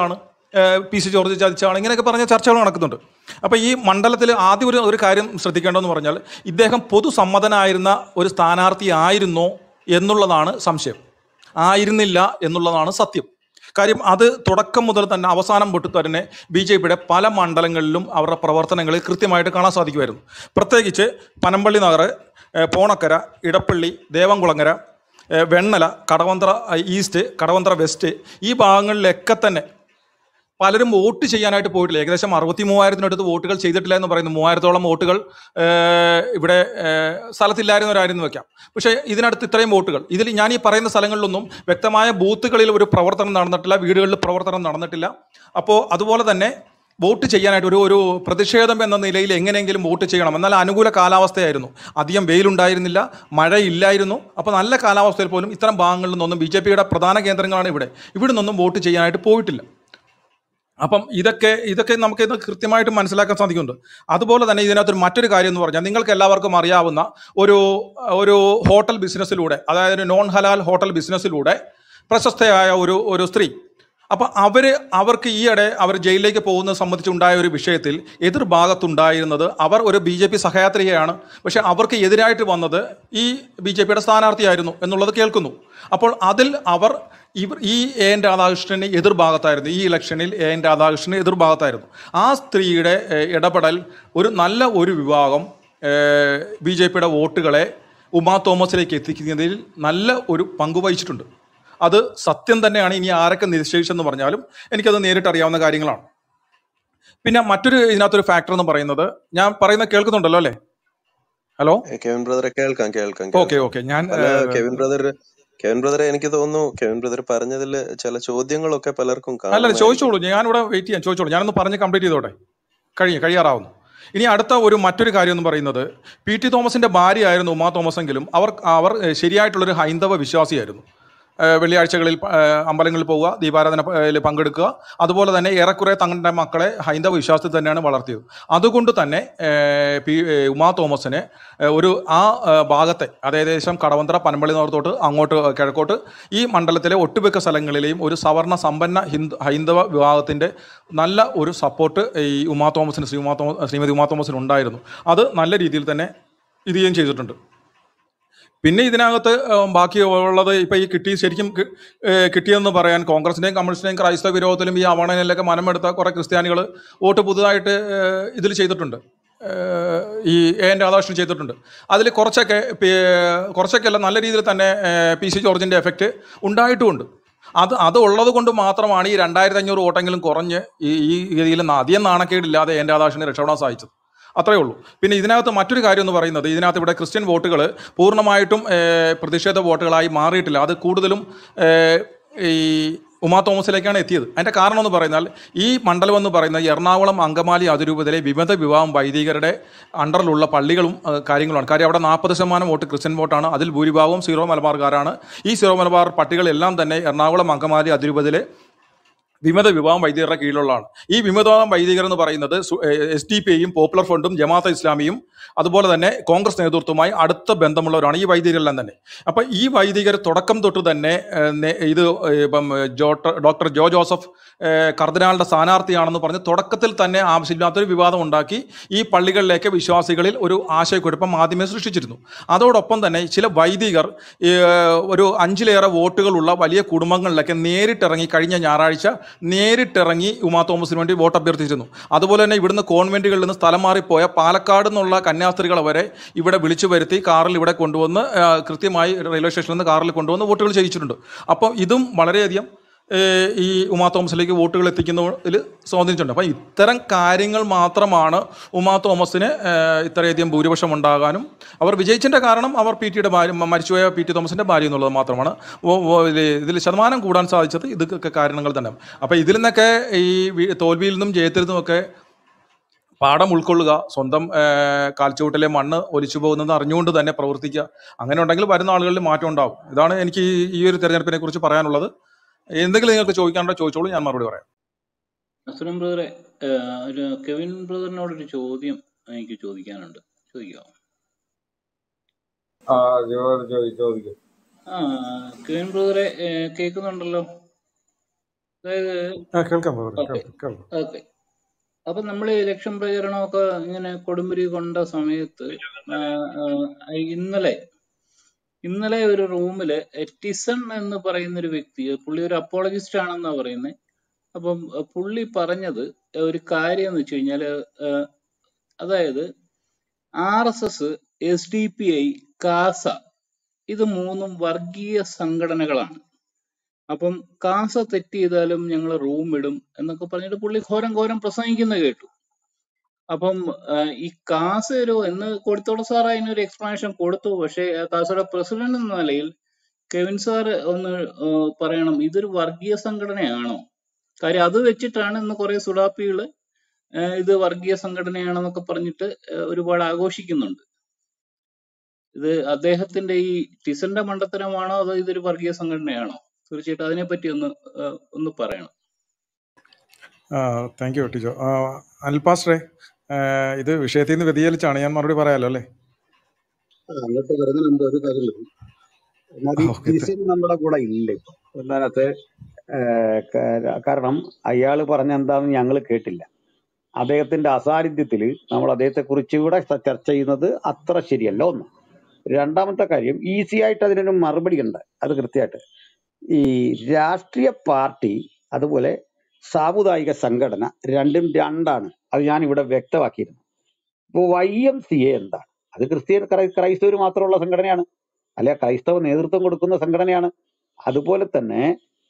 ഏഹ് പി സി ജോർജ് ചതിച്ചാണ് ഇങ്ങനെയൊക്കെ പറഞ്ഞ ചർച്ചകൾ നടക്കുന്നുണ്ട് അപ്പോൾ ഈ മണ്ഡലത്തിൽ ആദ്യം ഒരു ഒരു കാര്യം ശ്രദ്ധിക്കേണ്ടതെന്ന് പറഞ്ഞാൽ ഇദ്ദേഹം പൊതുസമ്മതനായിരുന്ന ഒരു സ്ഥാനാർത്ഥി ആയിരുന്നോ എന്നുള്ളതാണ് സംശയം ആയിരുന്നില്ല എന്നുള്ളതാണ് സത്യം കാര്യം അത് തുടക്കം മുതൽ തന്നെ അവസാനം തൊട്ട് തന്നെ ബി ജെ പിയുടെ പല മണ്ഡലങ്ങളിലും അവരുടെ പ്രവർത്തനങ്ങളിൽ കൃത്യമായിട്ട് കാണാൻ സാധിക്കുമായിരുന്നു പ്രത്യേകിച്ച് പനമ്പള്ളി നഗർ ഏഹ് പോണക്കര ഇടപ്പള്ളി ദേവംകുളങ്ങര ഏഹ് വെണ്ണല കടവന്ത്ര ഏഹ് ഈസ്റ്റ് കടവന്ത്ര വെസ്റ്റ് ഈ ഭാഗങ്ങളിലൊക്കെ തന്നെ പലരും വോട്ട് ചെയ്യാനായിട്ട് പോയിട്ടില്ല ഏകദേശം അറുപത്തി മൂവായിരത്തിനടുത്ത് വോട്ടുകൾ ചെയ്തിട്ടില്ല എന്ന് പറയുന്നു മൂവായിരത്തോളം വോട്ടുകൾ ഏഹ്, ഇവിടെ ഏഹ്, സ്ഥലത്തില്ലായിരുന്നവരായിരുന്നു വെക്കാം പക്ഷേ ഇതിനടുത്ത് ഇത്രയും വോട്ടുകൾ ഇതിൽ ഞാൻ ഈ പറയുന്ന സ്ഥലങ്ങളിലൊന്നും വ്യക്തമായ ബൂത്തുകളിൽ ഒരു പ്രവർത്തനം നടന്നിട്ടില്ല വീടുകളിൽ പ്രവർത്തനം നടന്നിട്ടില്ല അപ്പോൾ അതുപോലെ തന്നെ വോട്ട് ചെയ്യാനായിട്ട് ഒരു ഒരു പ്രതിഷേധം എന്ന നിലയിൽ എങ്ങനെയെങ്കിലും വോട്ട് ചെയ്യണം എന്നാൽ അനുകൂല കാലാവസ്ഥയായിരുന്നു അധികം വെയിലുണ്ടായിരുന്നില്ല മഴയില്ലായിരുന്നു അപ്പോൾ നല്ല കാലാവസ്ഥയിൽ പോലും ഇത്തരം ഭാഗങ്ങളിൽ നിന്നൊന്നും ബി ജെ പിയുടെ പ്രധാന കേന്ദ്രങ്ങളാണ് ഇവിടെ ഇവിടെ നിന്നൊന്നും വോട്ട് ചെയ്യാനായിട്ട് പോയിട്ടില്ല അപ്പം ഇതൊക്കെ ഇതൊക്കെ നമുക്ക് ഇത് കൃത്യമായിട്ട് മനസ്സിലാക്കാൻ സാധിക്കുന്നുണ്ട് അതുപോലെ തന്നെ ഇതിനകത്തൊരു മറ്റൊരു കാര്യം എന്ന് പറഞ്ഞാൽ നിങ്ങൾക്ക് എല്ലാവർക്കും അറിയാവുന്ന ഒരു ഒരു ഹോട്ടൽ ബിസിനസ്സിലൂടെ അതായത് ഒരു നോൺ ഹലാൽ ഹോട്ടൽ ബിസിനസ്സിലൂടെ പ്രശസ്തയായ ഒരു ഒരു സ്ത്രീ അപ്പം അവർ അവർക്ക് ഈയിടെ അവർ ജയിലിലേക്ക് പോകുന്നത് സംബന്ധിച്ചുണ്ടായ ഒരു വിഷയത്തിൽ എതിർഭാഗത്തുണ്ടായിരുന്നത് അവർ ഒരു ബി ജെ പി സഹയാത്രികയാണ് പക്ഷെ അവർക്ക് എതിരായിട്ട് വന്നത് ഈ ബി ജെ പിയുടെ സ്ഥാനാർത്ഥിയായിരുന്നു എന്നുള്ളത് കേൾക്കുന്നു അപ്പോൾ അതിൽ അവർ ഇവർ ഈ എ എൻ രാധാകൃഷ്ണന് എതിർഭാഗത്തായിരുന്നു ഈ ഇലക്ഷനിൽ എ എൻ രാധാകൃഷ്ണന് എതിർഭാഗത്തായിരുന്നു ആ സ്ത്രീയുടെ ഏഹ്, ഇടപെടൽ ഒരു നല്ല ഒരു വിഭാഗം ബി ജെ പിയുടെ വോട്ടുകളെ ഉമാ തോമസിലേക്ക് എത്തിക്കുന്നതിൽ നല്ല ഒരു പങ്ക് വഹിച്ചിട്ടുണ്ട് അത് സത്യം തന്നെയാണ് ഇനി ആരൊക്കെ നിശ്ചയിച്ചെന്ന് പറഞ്ഞാലും എനിക്കത് നേരിട്ട് അറിയാവുന്ന കാര്യങ്ങളാണ് പിന്നെ മറ്റൊരു ഇതിനകത്തൊരു ഫാക്ടർ എന്ന് പറയുന്നത് ഞാൻ പറയുന്ന കേൾക്കുന്നുണ്ടല്ലോ അല്ലേ ഹലോ ഏ, കെവിൻ ബ്രദറെ കേൾക്കാം കേൾക്കാം ഓക്കെ കേൾക്കാം ഓക്കെ ഞാൻ അല്ല ഏഹ്, കെവിൻ ബ്രദർ കെവിൻ ബ്രദറെ എനിക്ക് തോന്നുന്നു കെവിൻ ബ്രദർ പറഞ്ഞതിൽ ചില ചോദ്യങ്ങളൊക്കെ പലർക്കും അല്ലല്ല കാണുമായിരിക്കും ചോദിച്ചോളൂ ഞാനിവിടെ വെയിറ്റ് ചെയ്യാം ചോദിച്ചോളൂ ഞാനൊന്ന് പറഞ്ഞ് കംപ്ലീറ്റ് ചെയ്തോട്ടെ കഴിയും കഴിയാറാവുന്നു ഇനി അടുത്ത ഒരു മറ്റൊരു കാര്യം എന്ന് പറയുന്നത് പി ടി തോമസിന്റെ ഭാര്യയായിരുന്നു ഉമാ തോമസ് എങ്കിലും അവർ അവർ ഏഹ്, ശരിയായിട്ടുള്ളൊരു ഹൈന്ദവ വിശ്വാസിയായിരുന്നു ഏഹ്, വെള്ളിയാഴ്ചകളിൽ പ- ഏഹ്, അമ്പലങ്ങളിൽ പോവുക ദീപാരാധന പ- ഏഹ്, പങ്കെടുക്കുക അതുപോലെ തന്നെ ഏറെക്കുറെ തങ്ങളുടെ മക്കളെ ഹൈന്ദവ വിശ്വാസത്തിൽ തന്നെയാണ് വളർത്തിയത് അതുകൊണ്ട് തന്നെ ഏഹ്, പി ഏഹ്, ഉമാ തോമസിന് ഏഹ്, ഒരു ആ ഏഹ്, ഭാഗത്തെ അതായത് ഏകദേശം കടവന്ത്ര പനമ്പള്ളി നോർത്തോട്ട് അങ്ങോട്ട് കിഴക്കോട്ട് ഈ മണ്ഡലത്തിലെ ഒട്ടുമിക്ക സ്ഥലങ്ങളിലെയും ഒരു സവർണ സമ്പന്ന ഹിന്ദു ഹൈന്ദവ വിഭാഗത്തിൻ്റെ നല്ല ഒരു സപ്പോർട്ട് ഈ ഉമാ തോമസിന് ശ്രീ ഉമാ തോമസ് ശ്രീമതി ഉമാ തോമസിന് ഉണ്ടായിരുന്നു അത് നല്ല രീതിയിൽ തന്നെ ഇത് ചെയ്യുകയും ചെയ്തിട്ടുണ്ട് പിന്നെ ഇതിനകത്ത് ഏഹ്, ബാക്കി ഉള്ളത് ഇപ്പൊ ഈ കിട്ടി ശരിക്കും കി- ഏഹ്, കിട്ടിയെന്ന് പറയാൻ കോൺഗ്രസിന്റെയും കമ്മ്യൂണിസ്റ്റിന്റെയും ക്രൈസ്തവ വിരോധത്തിലും ഈ അവണയിലൊക്കെ മനമെടുത്ത കുറെ ക്രിസ്ത്യാനികൾ വോട്ട് പുതുതായിട്ട് ഇതിൽ ചെയ്തിട്ടുണ്ട് ഏഹ്, ഈ എ എൻ രാധാകൃഷ്ണൻ ചെയ്തിട്ടുണ്ട് അതിൽ കുറച്ചൊക്കെ പി- കുറച്ചൊക്കെ അല്ല നല്ല രീതിയിൽ തന്നെ ഏഹ്, പി സി ജോർജിന്റെ എഫക്റ്റ് ഉണ്ടായിട്ടുമുണ്ട് അത് അത് ഉള്ളത് കൊണ്ട് മാത്രമാണ് ഈ രണ്ടായിരത്തി അഞ്ഞൂറ് വോട്ടെങ്കിലും കുറഞ്ഞ് ഈ ഈ രീതിയിൽ അധികം നാണക്കേടില്ലാതെ എൻ രാധാകൃഷ്ണനെ രക്ഷപ്പെടാൻ സാധിച്ചത് അത്രയേ ഉള്ളൂ പിന്നെ ഇതിനകത്ത് മറ്റൊരു കാര്യം എന്ന് പറയുന്നത് ഇതിനകത്ത് ഇവിടെ ക്രിസ്ത്യൻ വോട്ടുകൾ പൂർണ്ണമായിട്ടും ഏഹ്, പ്രതിഷേധ വോട്ടുകളായി മാറിയിട്ടില്ല അത് കൂടുതലും ഏഹ്, ഈ ഉമാ തോമസിലേക്കാണ് എത്തിയത് അതിൻ്റെ കാരണം എന്ന് പറഞ്ഞാൽ ഈ മണ്ഡലം എന്ന് പറയുന്നത് എറണാകുളം അങ്കമാലി അതിരൂപതയിലെ വിമത വിവാഹം വൈദികരുടെ അണ്ടറിലുള്ള പള്ളികളും ഏഹ്, കാര്യങ്ങളുമാണ് കാര്യം അവിടെ നാൽപ്പത് ശതമാനം വോട്ട് ക്രിസ്ത്യൻ വോട്ടാണ് അതിൽ ഭൂരിഭാഗവും സീറോ മലബാർക്കാരാണ് ഈ സീറോ മലബാർ പട്ടികളെല്ലാം തന്നെ എറണാകുളം അങ്കമാലി അതിരൂപതയിലെ വിമത വിഭാഗം വൈദികരുടെ കീഴിലുള്ളതാണ് ഈ വിമത വൈദികർ എന്ന് പറയുന്നത് എസ് ഡി പി ഐയും പോപ്പുലർ ഫ്രണ്ടും ജമാഅത്ത് ഇസ്ലാമിയും അതുപോലെ തന്നെ കോൺഗ്രസ് നേതൃത്വവുമായി അടുത്ത ബന്ധമുള്ളവരാണ് ഈ വൈദികരെല്ലാം തന്നെ അപ്പം ഈ വൈദികർ തുടക്കം തൊട്ട് തന്നെ ഏഹ്, നേ- ഇത് ഏഹ്, ഇപ്പം ഏഹ്, ജോട്ട- ഡോക്ടർ ജോ ജോസഫ് ഏഹ്, കർദിനാളുടെ സ്ഥാനാർത്ഥിയാണെന്ന് പറഞ്ഞ് തുടക്കത്തിൽ തന്നെ ആവശ്യമില്ലാത്തൊരു വിവാദം ഉണ്ടാക്കി ഈ പള്ളികളിലേക്ക് വിശ്വാസികളിൽ ഒരു ആശയക്കുഴപ്പം ആദ്യമേ സൃഷ്ടിച്ചിരുന്നു അതോടൊപ്പം തന്നെ ചില വൈദികർ ഏഹ്, ഒരു അഞ്ചിലേറെ വോട്ടുകളുള്ള വലിയ കുടുംബങ്ങളിലൊക്കെ നേരിട്ടിറങ്ങി കഴിഞ്ഞ ഞായറാഴ്ച നേരിട്ടിറങ്ങി ഉമാ തോമസിന് വേണ്ടി വോട്ട് അഭ്യർത്ഥിച്ചിരുന്നു അതുപോലെ തന്നെ ഇവിടുന്ന് കോൺവെന്റുകളിൽ നിന്ന് സ്ഥലം മാറിപ്പോയ പാലക്കാട് നിന്നുള്ള കന്യാസ്ത്രീകളെ വരെ ഇവിടെ വിളിച്ചു വരുത്തി കാറിൽ ഇവിടെ കൊണ്ടുവന്ന് ആ, കൃത്യമായി റെയിൽവേ സ്റ്റേഷനിൽ നിന്ന് കാറിൽ കൊണ്ടുവന്ന് വോട്ടുകൾ ചെയ്യിച്ചിട്ടുണ്ട് അപ്പം ഇതും വളരെയധികം ഏഹ്, ഈ ഉമാ തോമസിലേക്ക് വോട്ടുകൾ എത്തിക്കുന്നതിൽ സ്വാധീനിച്ചിട്ടുണ്ട് അപ്പം ഇത്തരം കാര്യങ്ങൾ മാത്രമാണ് ഉമാ തോമസിന് ഏഹ്, ഇത്രയധികം ഭൂരിപക്ഷം ഉണ്ടാകാനും അവർ വിജയിച്ചതിൻ്റെ കാരണം അവർ പി ടിയുടെ ഭാര്യ മ- മരിച്ചുപോയ പി ടി തോമസിൻ്റെ ഭാര്യ എന്നുള്ളത് മാത്രമാണ് ഓ- ഓ- ഇതിൽ ഇതിൽ ശതമാനം കൂടാൻ സാധിച്ചത് ഇതൊക്കെ കാരണങ്ങൾ തന്നെ അപ്പോൾ ഇതിൽ നിന്നൊക്കെ ഈ വി- തോൽവിയിൽ നിന്നും ജയത്തിൽ നിന്നുമൊക്കെ പാഠം ഉൾക്കൊള്ളുക സ്വന്തം ഏഹ്, കാൽച്ചുവട്ടിലെ മണ്ണ് ഒലിച്ചു പോകുന്നത് അറിഞ്ഞുകൊണ്ട് തന്നെ പ്രവർത്തിക്കുക അങ്ങനെ ഉണ്ടെങ്കിൽ വരുന്ന ആളുകളിൽ മാറ്റം ഉണ്ടാവും ഇതാണ് എനിക്ക് ഈ ഈ ഒരു തെരഞ്ഞെടുപ്പിനെ കുറിച്ച് പറയാനുള്ളത് എന്തെങ്കിലും നിങ്ങൾക്ക് ചോദിക്കാനുണ്ടോ ചോദിച്ചോളൂ ഞാൻ മറുപടി പറയാം അസുരൻ ബ്രദറെ ഏഹ്, ഒരു കെവിൻ ബ്രദറിനോടൊരു ചോദ്യം എനിക്ക് ചോദിക്കാനുണ്ട് ചോദിക്കാമോ ആ ചോദിച്ചു ചോദിക്കും ആ കെവിൻ ബ്രദറെ ഏഹ്, കേൾക്കുന്നുണ്ടല്ലോ അതായത് ആ കേൾക്കാം ബ്രദറെ ഓക്കെ കേൾക്കാം കേൾക്കാം ഓക്കെ അപ്പൊ നമ്മൾ ഇലക്ഷൻ പ്രചരണമൊക്കെ ഇങ്ങനെ കൊടുമ്പിരി കൊണ്ട സമയത്ത് ആ, ആ, ഇന്നലെ ഇന്നലെ ഒരു റൂമില് ടിസൺ എന്ന് പറയുന്ന ഒരു വ്യക്തി പുള്ളി ഒരു അപ്പോളജിസ്റ്റ് ആണെന്നാ പറയുന്നത് അപ്പം അഹ് പുള്ളി പറഞ്ഞത് ഒരു കാര്യം എന്ന് വെച്ച് കഴിഞ്ഞാല് ആഹ് അതായത് R S S S D P I CASA ഇത് മൂന്നും വർഗീയ സംഘടനകളാണ് അപ്പം കാസ തെറ്റ് ചെയ്താലും ഞങ്ങൾ റൂം ഇടും എന്നൊക്കെ പറഞ്ഞിട്ട് പുള്ളി ഘോരം ഘോരം പ്രസംഗിക്കുന്നത് കേട്ടു അപ്പം ആഹ് ഈ കാസ ഒരു എന്ന് കൊടുത്തോടെ സാർ അതിനൊരു എക്സ്പ്ലനേഷൻ കൊടുത്തു പക്ഷേ ആ കാസയുടെ പ്രസിഡന്റ് എന്ന നിലയിൽ കെവിൻ സാർ ഒന്ന് ആഹ് പറയണം ഇതൊരു വർഗീയ സംഘടനയാണോ കാര്യം അത് വെച്ചിട്ടാണ് ഇന്ന് കുറെ സുഡാപ്പികള് ആഹ് ഇത് വർഗീയ സംഘടനയാണെന്നൊക്കെ പറഞ്ഞിട്ട് ആഹ് ഒരുപാട് ആഘോഷിക്കുന്നുണ്ട് ഇത് അദ്ദേഹത്തിന്റെ ഈ ടിസന്റെ മണ്ടത്തരമാണോ അതോ ഇതൊരു വർഗീയ സംഘടനയാണോ തീർച്ചയായിട്ടും അതിനെപ്പറ്റി ഒന്ന് ആഹ് ഒന്ന് പറയണം താങ്ക് യു ടിജോ ആ, അനിൽ പാസ്റ്ററെ ആ, ഇത് വിഷയത്തിൽ നിന്ന് വ്യതിചലിച്ചാണ് ഞാൻ മറുപടി പറയാലോ അല്ലേ ആ, അങ്ങോട്ട് വരുന്നതിന് മുമ്പ് ഒരു കാര്യം വരും എന്നാൽ ഈ ഓക്കെ ടിസിൻ നമ്മുടെ കൂടെ ഇല്ല ഇപ്പൊ ഒന്നാമത്തെ കാരണം അയാൾ പറഞ്ഞ എന്താണെന്ന് ഞങ്ങൾ കേട്ടില്ല അദ്ദേഹത്തിന്റെ അസാന്നിധ്യത്തിൽ നമ്മൾ അദ്ദേഹത്തെ കുറിച്ച് കൂടെ ച- ചർച്ച ചെയ്യുന്നത് അത്ര ശരിയല്ല ഒന്ന് രണ്ടാമത്തെ കാര്യം ഈസി ആയിട്ട് അതിനൊരു മറുപടി ഉണ്ട് അത് കൃത്യമായിട്ട് ഈ രാഷ്ട്രീയ പാർട്ടി അതുപോലെ സാമുദായിക സംഘടന രണ്ടും രണ്ടാണ് അത് ഞാൻ ഇവിടെ വ്യക്തമാക്കിയിരുന്നു ഇപ്പോൾ വൈ എം സി എ എന്താണ് അത് ക്രിസ്ത്യൻ ക്രൈ- ക്രൈസ്തവർ മാത്രമുള്ള സംഘടനയാണ് അല്ലെ ക്രൈസ്തവ നേതൃത്വം കൊടുക്കുന്ന സംഘടനയാണ് അതുപോലെ തന്നെ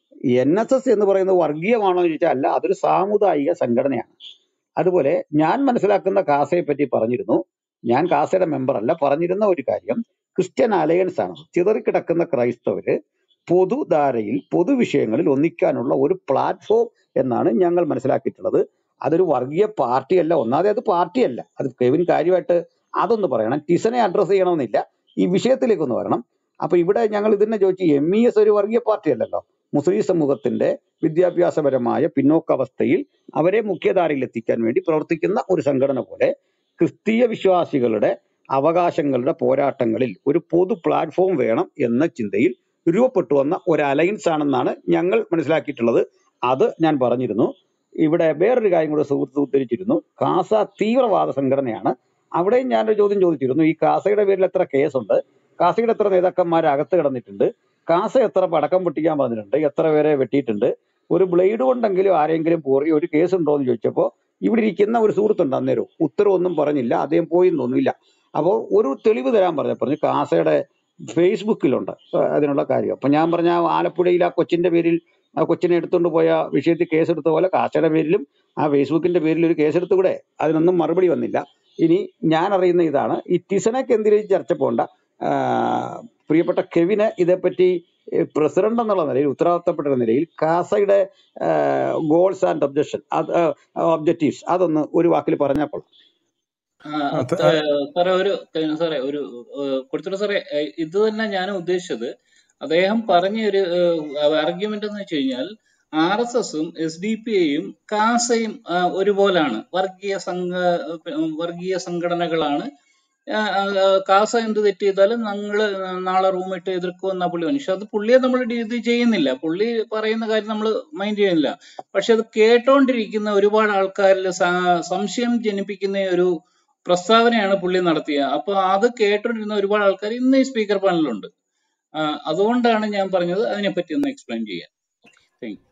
എൻ എസ് എസ് എന്ന് പറയുന്നത് വർഗീയമാണോ എന്ന് ചോദിച്ചാൽ അല്ല അതൊരു സാമുദായിക സംഘടനയാണ് അതുപോലെ ഞാൻ മനസ്സിലാക്കുന്ന കാസയെ പറ്റി പറഞ്ഞിരുന്നു ഞാൻ കാസയുടെ മെമ്പർ അല്ല പറഞ്ഞിരുന്ന ഒരു കാര്യം ക്രിസ്ത്യൻ അലയൻസ് ആണ് ചിതറിക്കിടക്കുന്ന ക്രൈസ്തവര് പൊതുധാരയിൽ പൊതുവിഷയങ്ങളിൽ ഒന്നിക്കാനുള്ള ഒരു പ്ലാറ്റ്ഫോം എന്നാണ് ഞങ്ങൾ മനസ്സിലാക്കിയിട്ടുള്ളത് അതൊരു വർഗീയ പാർട്ടിയല്ല ഒന്നാമത് അത് പാർട്ടിയല്ല അത് കെവിൻ കാര്യമായിട്ട് അതൊന്ന് പറയണം ടിസനെ അഡ്രസ് ചെയ്യണമെന്നില്ല ഈ വിഷയത്തിലേക്കൊന്ന് വരണം അപ്പൊ ഇവിടെ ഞങ്ങൾ ഇതിനെ ചോദിച്ചു എം ഇ എസ് ഒരു വർഗീയ പാർട്ടി അല്ലല്ലോ മുസ്ലിം സമൂഹത്തിന്റെ വിദ്യാഭ്യാസപരമായ പിന്നോക്കാവസ്ഥയിൽ അവരെ മുഖ്യധാരയിൽ എത്തിക്കാൻ വേണ്ടി പ്രവർത്തിക്കുന്ന ഒരു സംഘടന പോലെ ക്രിസ്തീയ വിശ്വാസികളുടെ അവകാശങ്ങളുടെ പോരാട്ടങ്ങളിൽ ഒരു പൊതു പ്ലാറ്റ്ഫോം വേണം എന്ന ചിന്തയിൽ രൂപപ്പെട്ടു വന്ന ഒരു അലയൻസ് ആണെന്നാണ് ഞങ്ങൾ മനസ്സിലാക്കിയിട്ടുള്ളത് അത് ഞാൻ പറഞ്ഞിരുന്നു ഇവിടെ വേറൊരു കാര്യം കൂടെ സുഹൃത്ത് ഉദ്ധരിച്ചിരുന്നു കാസ തീവ്രവാദ സംഘടനയാണ് അവിടെയും ഞാനൊരു ചോദ്യം ചോദിച്ചിരുന്നു ഈ കാസയുടെ പേരിൽ എത്ര കേസുണ്ട് കാസയുടെ എത്ര നേതാക്കന്മാർ അകത്ത് കിടന്നിട്ടുണ്ട് കാസ എത്ര പടക്കം പൊട്ടിക്കാൻ പറഞ്ഞിട്ടുണ്ട് എത്ര പേരെ വെട്ടിയിട്ടുണ്ട് ഒരു ബ്ലേഡ് കൊണ്ടെങ്കിലും ആരെങ്കിലും പോറി ഒരു കേസ് ഉണ്ടോ എന്ന് ചോദിച്ചപ്പോൾ ഇവിടെ ഇരിക്കുന്ന ഒരു സുഹൃത്തുണ്ട് അന്നേരം ഉത്തരവൊന്നും പറഞ്ഞില്ല അദ്ദേഹം പോയി തോന്നില്ല അപ്പോൾ ഒരു തെളിവ് തരാൻ പറഞ്ഞു പറഞ്ഞു കാസയുടെ ഫേസ്ബുക്കിലുണ്ട് ആ, അതിനുള്ള കാര്യം അപ്പൊ ഞാൻ പറഞ്ഞ ആ ആലപ്പുഴയിൽ ആ കൊച്ചിന്റെ പേരിൽ ആ കൊച്ചിനെ എടുത്തുകൊണ്ട് പോയ വിഷയത്തിൽ കേസെടുത്ത പോലെ കാസയുടെ പേരിലും ആ ഫേസ്ബുക്കിന്റെ പേരിൽ ഒരു കേസെടുത്തുകൂടെ അതിനൊന്നും മറുപടി വന്നില്ല ഇനി ഞാൻ അറിയുന്ന ഇതാണ് ഈ ടിസനൊക്കെ എന്തിനും ചർച്ച പോണ്ട ആ, പ്രിയപ്പെട്ട കെവിന് ഇതേപ്പറ്റി പ്രസിഡന്റ് എന്നുള്ള നിലയിൽ ഉത്തരവാദിത്തപ്പെട്ട നിലയിൽ കാസയുടെ ഗോൾസ് ആൻഡ് ഒബ്ജക്ഷൻ അത് ഒബ്ജക്റ്റീവ്സ് അതൊന്ന് ഒരു വാക്കിൽ പറഞ്ഞാൽ കൊള്ളാം ആ, ആ, ത- ത- ആ, സാറേ ഒരു സാറേ ഒരു കൊടുത്തിട്ട് സാറേ ഏ, ഇത് തന്നെ ഞാൻ ഉദ്ദേശിച്ചത് അദ്ദേഹം പറഞ്ഞ ഒരു ആർഗ്യുമെന്റ് എന്ന് വെച്ച് കഴിഞ്ഞാൽ ആർ എസ് എസും എസ് ഡി പി ഐയും കാസയും ആ, ഒരുപോലാണ് വർഗീയ സംഘ വർഗീയ സംഘടനകളാണ് ആ, ആ, ആ, കാസ എന്ത് തെറ്റ് ചെയ്താലും ഞങ്ങള് നാളെ റൂമിട്ട് എതിർക്കുമെന്ന പുള്ളി പറഞ്ഞു പക്ഷെ അത് പുള്ളിയെ നമ്മൾ ഇത് ചെയ്യുന്നില്ല പുള്ളി പറയുന്ന കാര്യം നമ്മൾ മൈൻഡ് ചെയ്യുന്നില്ല പക്ഷെ അത് കേട്ടോണ്ടിരിക്കുന്ന ഒരുപാട് ആൾക്കാരിൽ സ- സംശയം ജനിപ്പിക്കുന്ന ഒരു പ്രസ്താവനയാണ് പുള്ളി നടത്തിയത് അപ്പൊ അത് കേട്ടോണ്ടിരുന്ന ഒരുപാട് ആൾക്കാർ ഇന്ന് ഈ സ്പീക്കർ പാനലിലുണ്ട് ആ, അതുകൊണ്ടാണ് ഞാൻ പറഞ്ഞത് അതിനെപ്പറ്റി ഒന്ന് എക്സ്പ്ലെയിൻ ചെയ്യാൻ thank you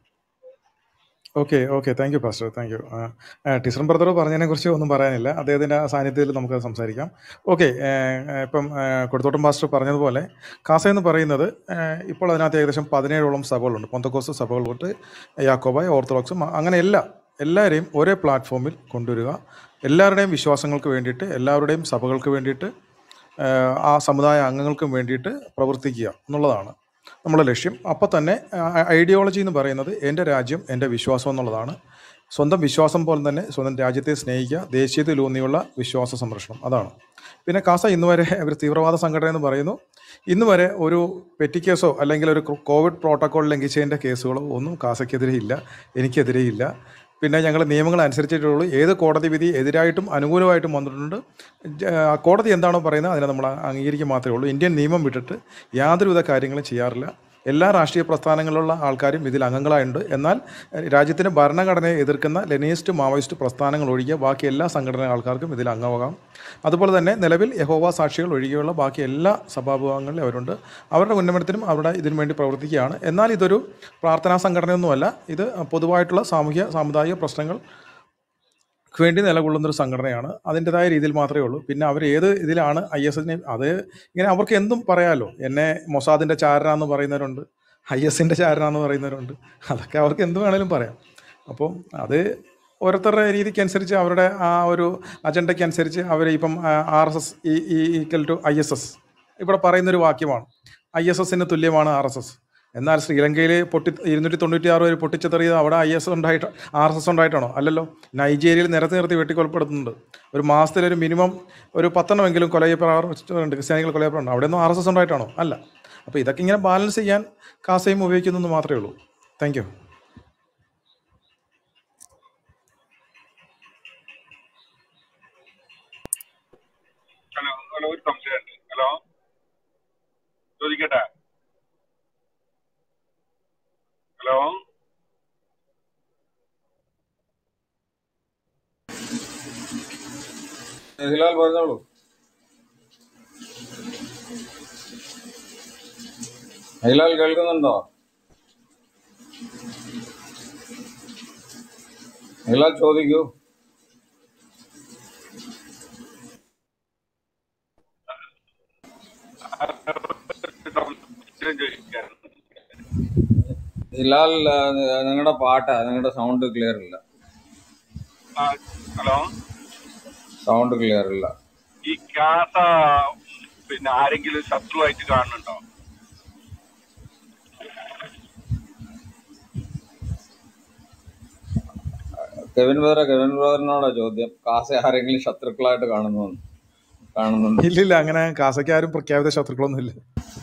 okay okay thank you pastor thank you teacher brother പറഞ്ഞതിനെ കുറിച്ച് ഒന്നും പറയാനില്ല അദ്ദേഹത്തിൻ്റെ സാന്നിധ്യത്തിൽ നമുക്ക് സംസാരിക്കാം ഓക്കെ ഇപ്പം ആ, കൊടുത്തോട്ടം പാസ്റ്റർ പറഞ്ഞതുപോലെ കാസ എന്ന് പറയുന്നത് ആ, ഇപ്പോൾ അതിനകത്ത് ഏകദേശം പതിനേഴോളം സഭകളുണ്ട് പൊന്തക്കോസ് സഭകൾ തൊട്ട് യാക്കോബായ ഓർത്തഡോക്സും അങ്ങനെ എല്ലാ എല്ലാവരെയും ഒരേ പ്ലാറ്റ്ഫോമിൽ കൊണ്ടുവരിക എല്ലാവരുടെയും വിശ്വാസങ്ങൾക്ക് വേണ്ടിയിട്ട് എല്ലാവരുടെയും സഭകൾക്ക് വേണ്ടിയിട്ട് ആ, ആ സമുദായ അംഗങ്ങൾക്കും വേണ്ടിയിട്ട് പ്രവർത്തിക്കുക എന്നുള്ളതാണ് നമ്മുടെ ലക്ഷ്യം അപ്പോൾ തന്നെ ഐഡിയോളജി എന്ന് പറയുന്നത് എൻ്റെ രാജ്യം എൻ്റെ വിശ്വാസം എന്നുള്ളതാണ് സ്വന്തം വിശ്വാസം പോലെ തന്നെ സ്വന്തം രാജ്യത്തെ സ്നേഹിക്കുക ദേശീയതയിലൂന്നിയുള്ള വിശ്വാസ സംരക്ഷണം അതാണ് പിന്നെ കാസ ഇന്ന് വരെ ഒരു തീവ്രവാദ സംഘടന എന്ന് പറയുന്നു ഇന്ന് വരെ ഒരു പെറ്റി കേസോ അല്ലെങ്കിൽ ഒരു കോവിഡ് പ്രോട്ടോകോൾ ലംഘിച്ചതിൻ്റെ കേസുകളോ ഒന്നും കാസയ്ക്കെതിരെ ഇല്ല എനിക്കെതിരെ ഇല്ല പിന്നെ ഞങ്ങൾ നിയമങ്ങൾ അനുസരിച്ചിട്ടുള്ളൂ ഏത് കോടതി വിധി എതിരായിട്ടും അനുകൂലമായിട്ടും വന്നിട്ടുണ്ട് ജ- ആ കോടതി എന്താണോ പറയുന്നത് അതിനെ നമ്മൾ അംഗീകരിക്കുക മാത്രമേ ഉള്ളൂ ഇന്ത്യൻ നിയമം വിട്ടിട്ട് യാതൊരുവിധ കാര്യങ്ങളും ചെയ്യാറില്ല എല്ലാ രാഷ്ട്രീയ പ്രസ്ഥാനങ്ങളിലുള്ള ആൾക്കാരും ഇതിൽ അംഗങ്ങളായിട്ടുണ്ട് എന്നാൽ ഏഹ്, രാജ്യത്തിൻ്റെ ഭരണഘടനയെ എതിർക്കുന്ന ലെനിനിസ്റ്റ് മാവോയിസ്റ്റ് പ്രസ്ഥാനങ്ങൾ ഒഴികെ ബാക്കി എല്ലാ സംഘടന ആൾക്കാർക്കും ഇതിൽ അംഗമാകാം അതുപോലെ തന്നെ നിലവിൽ യഹോവ സാക്ഷികൾ ഒഴികെയുള്ള ബാക്കി എല്ലാ സഭാവിഭാഗങ്ങളിലും അവരുണ്ട് അവരുടെ ഉന്നമനത്തിനും അവിടെ ഇതിനു വേണ്ടി പ്രവർത്തിക്കുകയാണ് എന്നാൽ ഇതൊരു പ്രാർത്ഥനാ സംഘടനയൊന്നുമല്ല ഇത് പൊതുവായിട്ടുള്ള സാമൂഹ്യ സാമുദായിക പ്രശ്നങ്ങൾ ക്ക് വേണ്ടി നിലകൊള്ളുന്ന ഒരു സംഘടനയാണ് അതിൻ്റെതായ രീതിയിൽ മാത്രമേ ഉള്ളൂ പിന്നെ അവർ ഏത് ഇതിലാണ് ഐ എസ് എസിനെ അത് ഇങ്ങനെ അവർക്ക് എന്തും പറയാമല്ലോ എന്നെ മൊസാദിൻ്റെ ചാരനാന്ന് പറയുന്നവരുണ്ട് ഐ എസിൻ്റെ ചാരനാന്ന് പറയുന്നവരുണ്ട് അതൊക്കെ അവർക്ക് എന്ത് വേണേലും പറയാം അപ്പോൾ അത് ഓരോരുത്തരുടെ രീതിക്ക് അനുസരിച്ച് അവരുടെ ആ ഒരു അജണ്ടയ്ക്ക് അനുസരിച്ച് അവർ ഇപ്പം ആർ എസ് എസ് ഈ equal to I S S ഇവിടെ പറയുന്നൊരു വാക്യമാണ് ഐ എസ് എസിന് തുല്യമാണ് ആർ എസ് എസ് എന്നാൽ ശ്രീലങ്കയിൽ പൊട്ടി ഇരുന്നൂറ്റി തൊണ്ണൂറ്റി ആറ് പേര് പൊട്ടിച്ചെറിയത് അവിടെ ഐ എസ് ഉണ്ടായിട്ട് ആർ എസ് എസ് ഉണ്ടായിട്ടാണോ അല്ലല്ലോ നൈജീരിയയിൽ നിരത്തി നിർത്തി വെട്ടിക്കൊലപ്പെടുത്തുന്നുണ്ട് ഒരു മാസത്തിലൊരു മിനിമം ഒരു പത്തെണ്ണമെങ്കിലും കൊല ചെയ്യപ്പെടാറുണ്ട് ക്രിസ്ത്യാനികൾ കൊല ചെയ്യപ്പെടുന്നുണ്ട് അവിടെ ഒന്നും ആർ എസ് എസ് ഉണ്ടായിട്ടാണോ അല്ല അപ്പോൾ ഇതൊക്കെ ഇങ്ങനെ ബാലൻസ് ചെയ്യാൻ കാസയും ഉപയോഗിക്കുന്നു എന്ന് മാത്രമേ ഉള്ളൂ താങ്ക് യു ഹലോ ഹലോ ഒരു സംശയമുണ്ട് ഹലോ ചോദിക്കട്ടെ ഹലോ ഹിലാൽ പറഞ്ഞോളൂ ഹിലാൽ കേൾക്കുന്നുണ്ടോ ഹിലാൽ ചോദിക്കൂ സംശയം ചോദിക്കാൻ ഹിലാൽ നിങ്ങളുടെ പാട്ടാ നിങ്ങളുടെ സൗണ്ട് ക്ലിയർ ഇല്ല ഹലോ സൗണ്ട് ക്ലിയർ ഇല്ല ഈ കാസ പിന്നെ ആരെങ്കിലും ശത്രുവായിട്ട് കാണുന്നുണ്ടോ കെവിൻ ബ്രദറെ കെവിൻ ബ്രദറിനോടാ ചോദ്യം കാസ ആരെങ്കിലും ശത്രുക്കളായിട്ട് കാണുന്നു കാണുന്നുണ്ടോ ഇല്ലില്ല അങ്ങനെ കാസയ്ക്ക് ആരും പ്രഖ്യാപിത ശത്രുക്കളൊന്നും ഇല്ല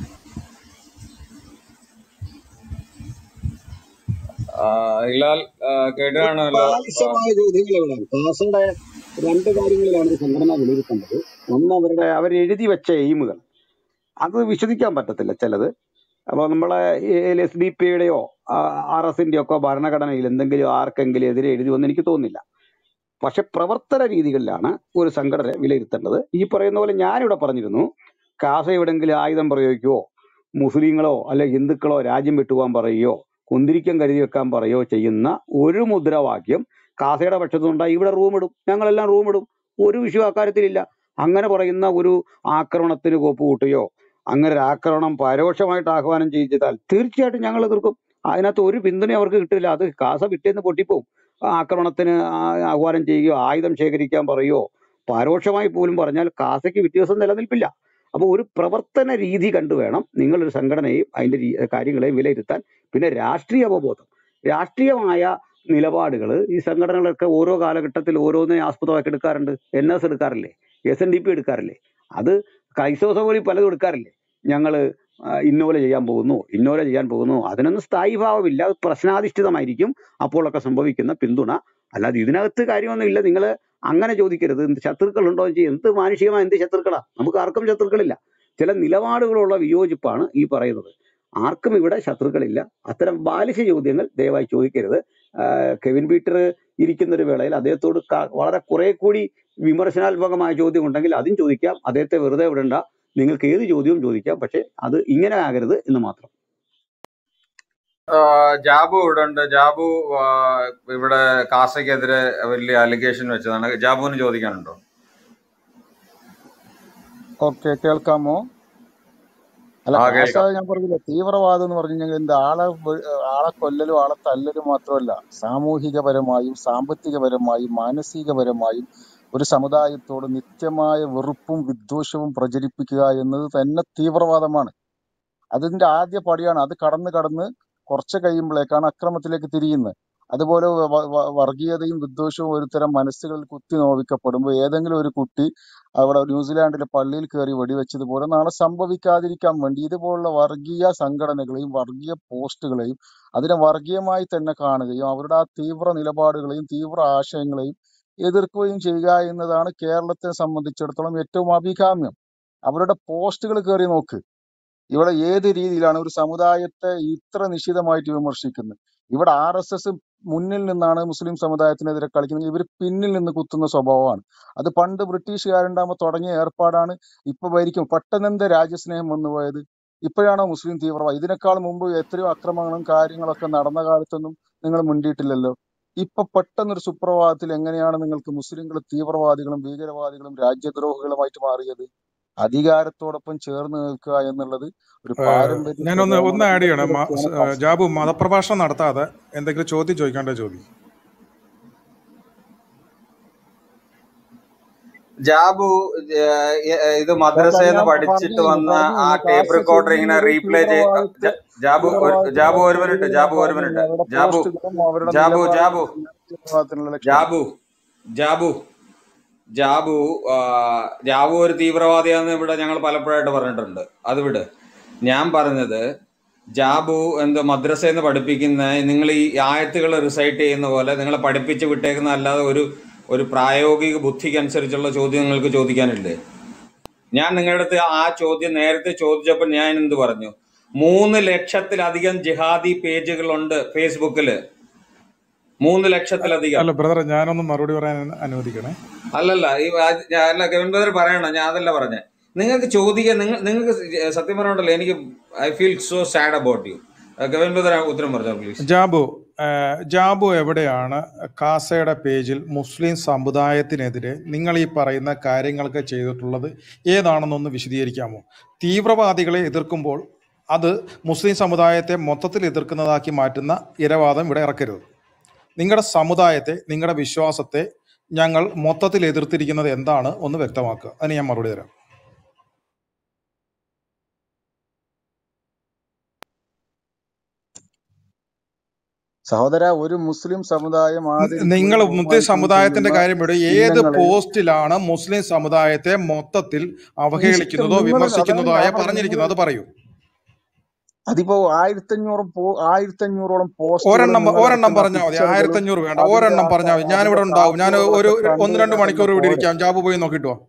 ആ, ഹിലാൽ ആ, കേട്ടുകാണല്ലോ ആ, ബാലിശമായ ചോദ്യങ്ങളാണ് കാസയുടെ രണ്ട് കാര്യങ്ങളിലാണ് ഈ സംഘടന വിലയിരുത്തേണ്ടത് ഒന്ന് അവരുടെ അവർ എഴുതി വെച്ച എയിമുകൾ അത് വിശ്വസിക്കാൻ പറ്റത്തില്ല ചിലത് അപ്പോൾ നമ്മളെ എസ് ഡി പിയുടെയോ ആർ എസിന്റെ ഒക്കെ ഭരണഘടനയിൽ എന്തെങ്കിലും ആർക്കെങ്കിലും എതിരെ എഴുതി വന്ന് എനിക്ക് തോന്നുന്നില്ല പക്ഷെ പ്രവർത്തന രീതികളിലാണ് ഒരു സംഘടന വിലയിരുത്തേണ്ടത് ഈ പറയുന്ന പോലെ ഞാനിവിടെ പറഞ്ഞിരുന്നു കാസ എവിടെങ്കിലും ആയുധം പ്രയോഗിക്കുവോ മുസ്ലിങ്ങളോ അല്ലെ ഹിന്ദുക്കളോ രാജ്യം വിട്ടുപോകാൻ പറയുകയോ കുന്തിരിക്കം കരുതി വെക്കാൻ പറയുകയോ ചെയ്യുന്ന ഒരു മുദ്രാവാക്യം കാസയുടെ പക്ഷത്തുനിന്നുണ്ടായി ഇവിടെ റൂം ഇടും ഞങ്ങളെല്ലാം റൂം ഇടും ഒരു വിഷയം അക്കാര്യത്തിലില്ല അങ്ങനെ പറയുന്ന ഒരു ആക്രമണത്തിന് കോപ്പ് കൂട്ടുകയോ അങ്ങനെ ഒരു ആക്രമണം പരോക്ഷമായിട്ട് ആഹ്വാനം ചെയ്താൽ തീർച്ചയായിട്ടും ഞങ്ങൾ എതിർക്കും അതിനകത്ത് ഒരു പിന്തുണ അവർക്ക് കിട്ടില്ല അത് കാസ വിട്ടേന്ന് പൊട്ടിപ്പോവും ആ ആക്രമണത്തിന് ആ- ആഹ്വാനം ചെയ്യുകയോ ആയുധം ശേഖരിക്കാൻ പറയുകയോ പരോക്ഷമായി പോലും പറഞ്ഞാൽ കാസയ്ക്ക് വ്യത്യാസം നിലനിൽപ്പില്ല അപ്പോൾ ഒരു പ്രവർത്തന രീതി കണ്ടു വേണം നിങ്ങളൊരു സംഘടനയും അതിന്റെ രീ- കാര്യങ്ങളെയും വിലയിരുത്താൻ പിന്നെ രാഷ്ട്രീയ അവബോധം രാഷ്ട്രീയമായ നിലപാടുകൾ ഈ സംഘടനകളൊക്കെ ഓരോ കാലഘട്ടത്തിൽ ഓരോന്നിനെ ആസ്പദമാക്കി എടുക്കാറുണ്ട് എൻ എസ് എടുക്കാറില്ലേ എസ് എൻ ഡി പി എടുക്കാറില്ലേ അത് ക്രൈസ്തവ സഭകളിൽ പലതും എടുക്കാറില്ലേ ഞങ്ങൾ ഇന്നോല ചെയ്യാൻ പോകുന്നു ഇന്നോല ചെയ്യാൻ പോകുന്നു അതിനൊന്നും സ്ഥായി ഭാവമില്ല അത് പ്രശ്നാധിഷ്ഠിതമായിരിക്കും അപ്പോഴൊക്കെ സംഭവിക്കുന്ന പിന്തുണ അല്ലാതെ ഇതിനകത്ത് കാര്യമൊന്നും ഇല്ല നിങ്ങൾ അങ്ങനെ ചോദിക്കരുത് എന്ത് ശത്രുക്കളുണ്ടോ എന്ന് ചോദിച്ചാൽ എന്ത് മാനുഷികമായ എന്ത് ശത്രുക്കളാ നമുക്ക് ആർക്കും ശത്രുക്കളില്ല ചില നിലപാടുകളുള്ള വിയോജിപ്പാണ് ഈ പറയുന്നത് ആർക്കും ഇവിടെ ശത്രുക്കളില്ല അത്തരം ബാലിശ ചോദ്യങ്ങൾ ദയവായി ചോദിക്കരുത് ആഹ് കെവിൻ പീറ്റർ ഇരിക്കുന്ന ഒരു വേളയിൽ അദ്ദേഹത്തോട് ക- വളരെ കുറെ കൂടി വിമർശനാത്മകമായ ചോദ്യം ഉണ്ടെങ്കിൽ അതും ചോദിക്കാം അദ്ദേഹത്തെ വെറുതെ വിടണ്ട നിങ്ങൾക്ക് ഏത് ചോദ്യവും ചോദിക്കാം പക്ഷെ അത് ഇങ്ങനെ ആകരുത് എന്ന് മാത്രം ആ, ജാബു ഇവിടെ ഉണ്ട് ജാബു ആ, ഇവിടെ കാസയ്ക്കെതിരെ വലിയ അലിഗേഷൻ വെച്ചതാണ് ജാബുവിന് ചോദിക്കാനുണ്ടോ ഓക്കെ കേൾക്കാമോ അല്ല ആ കാസ കേൾക്കാം ഞാൻ പറഞ്ഞില്ല തീവ്രവാദം എന്ന് പറഞ്ഞു കഴിഞ്ഞാൽ എന്ത് ആളെ വെ- ആളെ കൊല്ലലും ആളെ തല്ലലും മാത്രമല്ല സാമൂഹികപരമായും സാമ്പത്തികപരമായും മാനസികപരമായും ഒരു സമുദായത്തോട് നിത്യമായ വെറുപ്പും വിദ്വേഷവും പ്രചരിപ്പിക്കുക എന്നത് തന്നെ തീവ്രവാദമാണ് അതിന്റെ ആദ്യ പടിയാണ് അത് കടന്ന് കടന്ന് കുറച്ച് കഴിയുമ്പോഴേക്കാണ് അക്രമത്തിലേക്ക് തിരിയുന്നത് അതുപോലെ വ- വ- വ- വർഗീയതയും വിദ്വേഷവും ഒരുതരം മനസ്സുകളിൽ കുത്തി നോവിക്കപ്പെടുമ്പോൾ ഏതെങ്കിലും ഒരു കുട്ടി അവിടെ ന്യൂസിലാൻഡിലെ പള്ളിയിൽ കയറി വെടിവെച്ചതുപോലെ നാളെ സംഭവിക്കാതിരിക്കാൻ വേണ്ടി ഇതുപോലുള്ള വർഗീയ സംഘടനകളെയും വർഗീയ പോസ്റ്റുകളെയും അതിനെ വർഗീയമായി തന്നെ കാണുകയും അവരുടെ ആ തീവ്ര നിലപാടുകളെയും തീവ്ര ആശയങ്ങളെയും എതിർക്കുകയും ചെയ്യുക എന്നതാണ് കേരളത്തെ സംബന്ധിച്ചിടത്തോളം ഏറ്റവും അഭികാമ്യം അവരുടെ പോസ്റ്റുകൾ കയറി നോക്ക് ഇവിടെ ഏത് രീതിയിലാണ് ഒരു സമുദായത്തെ ഇത്ര നിശിതമായിട്ട് വിമർശിക്കുന്നത് ഇവിടെ ആർ എസ് എസ് മുന്നിൽ നിന്നാണ് മുസ്ലിം സമുദായത്തിനെതിരെ കളിക്കുന്നത് ഇവർ പിന്നിൽ നിന്ന് കുത്തുന്ന സ്വഭാവമാണ് അത് പണ്ട് ബ്രിട്ടീഷുകാരുണ്ടാകുമ്പോൾ തുടങ്ങിയ ഏർപ്പാടാണ് ഇപ്പൊ ഭരിക്കും പെട്ടെന്നെന്ത് രാജ്യസ്നേഹം വന്നു പോയത് ഇപ്പോഴാണോ മുസ്ലിം തീവ്രവാദം ഇതിനേക്കാൾ മുമ്പ് എത്രയോ അക്രമങ്ങളും കാര്യങ്ങളൊക്കെ നടന്ന കാലത്തൊന്നും നിങ്ങൾ മുണ്ടിയിട്ടില്ലല്ലോ ഇപ്പൊ പെട്ടെന്നൊരു സുപ്രഭാതത്തിൽ എങ്ങനെയാണ് നിങ്ങൾക്ക് മുസ്ലിങ്ങൾ തീവ്രവാദികളും ഭീകരവാദികളും രാജ്യദ്രോഹികളുമായിട്ട് മാറിയത് അധികാരത്തോടൊപ്പം ചേർന്ന് നിൽക്കുക എന്നുള്ളത് ഒരു ഏഹ് പാരമ്പര്യ ഞാനൊന്ന് ഒന്ന് ആഡ് ചെയ്യണം മ- സ്വഭാവമാണ് സ്- ഏഹ് ജാബു മതപ്രഭാഷണം നടത്താതെ എന്തെങ്കിലും ചോദ്യം ചോദിക്കേണ്ട ചോദ്യം ജാബു ഏഹ്, ഏഹ്, ഇത് ഡോക്ടർ മദ്രസയിൽ നിന്ന് ഞാൻ പഠിച്ചിട്ട് പറഞ്ഞു വന്ന പറഞ്ഞു ആ ഈ ടേപ്പ് കാസറ്റ് റെക്കോർഡർ ഇങ്ങനെ ചെയ്യുന്നത് റീപ്ലേ ചെയ് തീവ്രവാദത്തെ ജ- ജാബു ഒരു- ജാബു ഒരു മിനിറ്റ് തീവ്രവാദത്തിനുള്ള ജാബു ഒരു പറഞ്ഞു മിനിറ്റ് അവരുടെ ജാബു പോസ്റ്റുകളും അവരുടെ ജാബു ജാബു നിലപാടുകളും തീവ്രവാദത്തിനുള്ള ലക്ഷണം ജാബു ജാബു ജാബു ആ, ജാബു ഒരു തീവ്രവാദിയാന്ന് ഇവിടെ ഞങ്ങൾ പലപ്പോഴായിട്ട് പറഞ്ഞിട്ടുണ്ട് അത് വിട് ഞാൻ പറഞ്ഞത് ജാബു എന്ത് മദ്രസയിൽ നിന്ന് പഠിപ്പിക്കുന്ന നിങ്ങൾ ഈ ആയത്തുകൾ റിസൈറ്റ് ചെയ്യുന്ന പോലെ നിങ്ങളെ പഠിപ്പിച്ച് വിട്ടേക്കുന്ന അല്ലാതെ ഒരു ഒരു പ്രായോഗിക ബുദ്ധിക്ക് അനുസരിച്ചുള്ള ചോദ്യം നിങ്ങൾക്ക് ചോദിക്കാനില്ലേ ഞാൻ നിങ്ങളുടെ അടുത്ത് ആ ചോദ്യം നേരത്തെ ചോദിച്ചപ്പോൾ ഞാൻ എന്ത് പറഞ്ഞു മൂന്ന് ലക്ഷത്തിലധികം ജിഹാദി പേജുകളുണ്ട് ഫേസ്ബുക്കില് മൂന്ന് ലക്ഷത്തിലധികം അല്ല ബ്രദറെ ഞാനൊന്ന് മറുപടി പറയാൻ അനുവദിക്കണേ അല്ലല്ല ഈ ആ- ഞാൻ- അല്ല കെവിൻ ബദർ പറയണം ഞാൻ അതല്ല പറഞ്ഞേ നിങ്ങൾക്ക് ചോദിക്കാൻ നിങ്ങൾ നിങ്ങൾക്ക് സത്യം പറഞ്ഞോണ്ടല്ലോ എനിക്ക് I feel so sad about you Kevin brother ഉത്തരം പറഞ്ഞോ പ്ലീസ് ജാബു ഏഹ് ജാബു എവിടെയാണ് കാസയുടെ പേജിൽ മുസ്ലിം സമുദായത്തിനെതിരെ നിങ്ങൾ ഈ പറയുന്ന കാര്യങ്ങളൊക്കെ ചെയ്തിട്ടുള്ളത് ഏതാണെന്നൊന്ന് വിശദീകരിക്കാമോ തീവ്രവാദികളെ എതിർക്കുമ്പോൾ അത് മുസ്ലിം സമുദായത്തെ മൊത്തത്തിൽ എതിർക്കുന്നതാക്കി മാറ്റുന്ന ഇരവാദം ഇവിടെ ഇറക്കരുത് നിങ്ങളുടെ സമുദായത്തെ നിങ്ങളുടെ വിശ്വാസത്തെ ഞങ്ങൾ മൊത്തത്തിൽ എതിർത്തിരിക്കുന്നത് എന്താണ് ഒന്ന് വ്യക്തമാക്കുക അതിന് ഞാൻ മറുപടി തരാം സഹോദര ഒരു മുസ്ലിം സമുദായം ആദരിക്കുകയും നിങ്ങൾ മുസ്ലിം ബഹുമാനിക്കുകയും സമുദായത്തിന്റെ ചെയ്യുന്ന കാര്യം വിടും ഏത് ചിഹ്നങ്ങളെ പോസ്റ്റിലാണ് മുസ്ലിം സമുദായത്തെ മൊത്തത്തിൽ ഇഷ്ടം അവഹേളിക്കുന്നതോ നിങ്ങൾ അതാണ് വിമർശിക്കുന്നതോ ഞാൻ ആയ പറഞ്ഞത് നിങ്ങൾ പറഞ്ഞിരിക്കുന്നത് അത് പറയൂ അതിപ്പോ ആയിരത്തഞ്ഞൂറ് പോ ആയിരത്തഞ്ഞൂറോളം പോസ്റ്റുകൾ ഒരെണ്ണം നിങ്ങൾ ഒരെണ്ണം ഇറക്കുന്ന പറഞ്ഞാൽ മതി പിക്ചറുകളും ആയിരത്തി അഞ്ഞൂറ് വേണ്ട അതിന്റെ ഒരെണ്ണം ആ പറഞ്ഞാൽ ക- മതി ഞാനിവിടെ അതിന്റെ ഉണ്ടാവും ഞാൻ ഒരു കാഴ്ചകളൊക്കെ ഒരു ഒന്ന് കണ്ടു രണ്ട് കഴിഞ്ഞാൽ മണിക്കൂർ ഇവിടെ പോരെ ഇരിക്കാം ജാബ് പോയി നോക്കിയിട്ട് വാ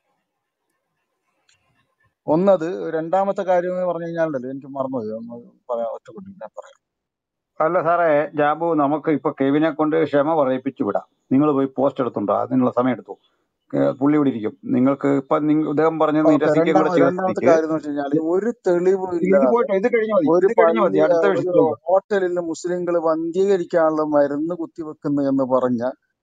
ഒന്നത് രണ്ടാമത്തെ കാര്യം എന്ന് പറഞ്ഞു കഴിഞ്ഞാലുണ്ടല്ലോ എനിക്ക് മറന്നുപോയി ഒന്ന് പറയാം ഒറ്റ ഞാൻ പറയാം അല്ല സാറേ ജാബു നമുക്ക് ഇപ്പൊ കെവിനെ കൊണ്ട് ക്ഷമ പറയിപ്പിച്ചു വിടാം നിങ്ങൾ പോയി പോസ്റ്റ് എടുത്തുണ്ടോ അതിനുള്ള സമയം എടുത്തു ഏ, പുള്ളി ഇവിടെ ഇരിക്കും നിങ്ങൾക്ക് ഇപ്പൊ നിങ്ങ- ഇദ്ദേഹം പറഞ്ഞത് ഓക്കെ നിരസിക്കുകയും കൂടെ രണ്ടാമത് ചെയ്ത രണ്ടാമത്തെ സ്ഥിതിക്ക് കാര്യം എന്ന് വെച്ച് കഴിഞ്ഞാൽ ഒരു തെളിവും ഇത് ഇല്ലാതെ പോയിട്ട് ഇത് കഴിഞ്ഞാൽ മതി ഒരു ഇത് കഴിഞ്ഞാൽ മതി പള്ളി അടുത്ത ഒരു വിഷയത്തിലേക്ക് ഹോട്ടലിൽ മുസ്ലിങ്ങൾ വന്ധീകരിക്കാനുള്ള മരുന്ന് കുത്തിവെക്കുന്നു എന്ന് പറഞ്ഞ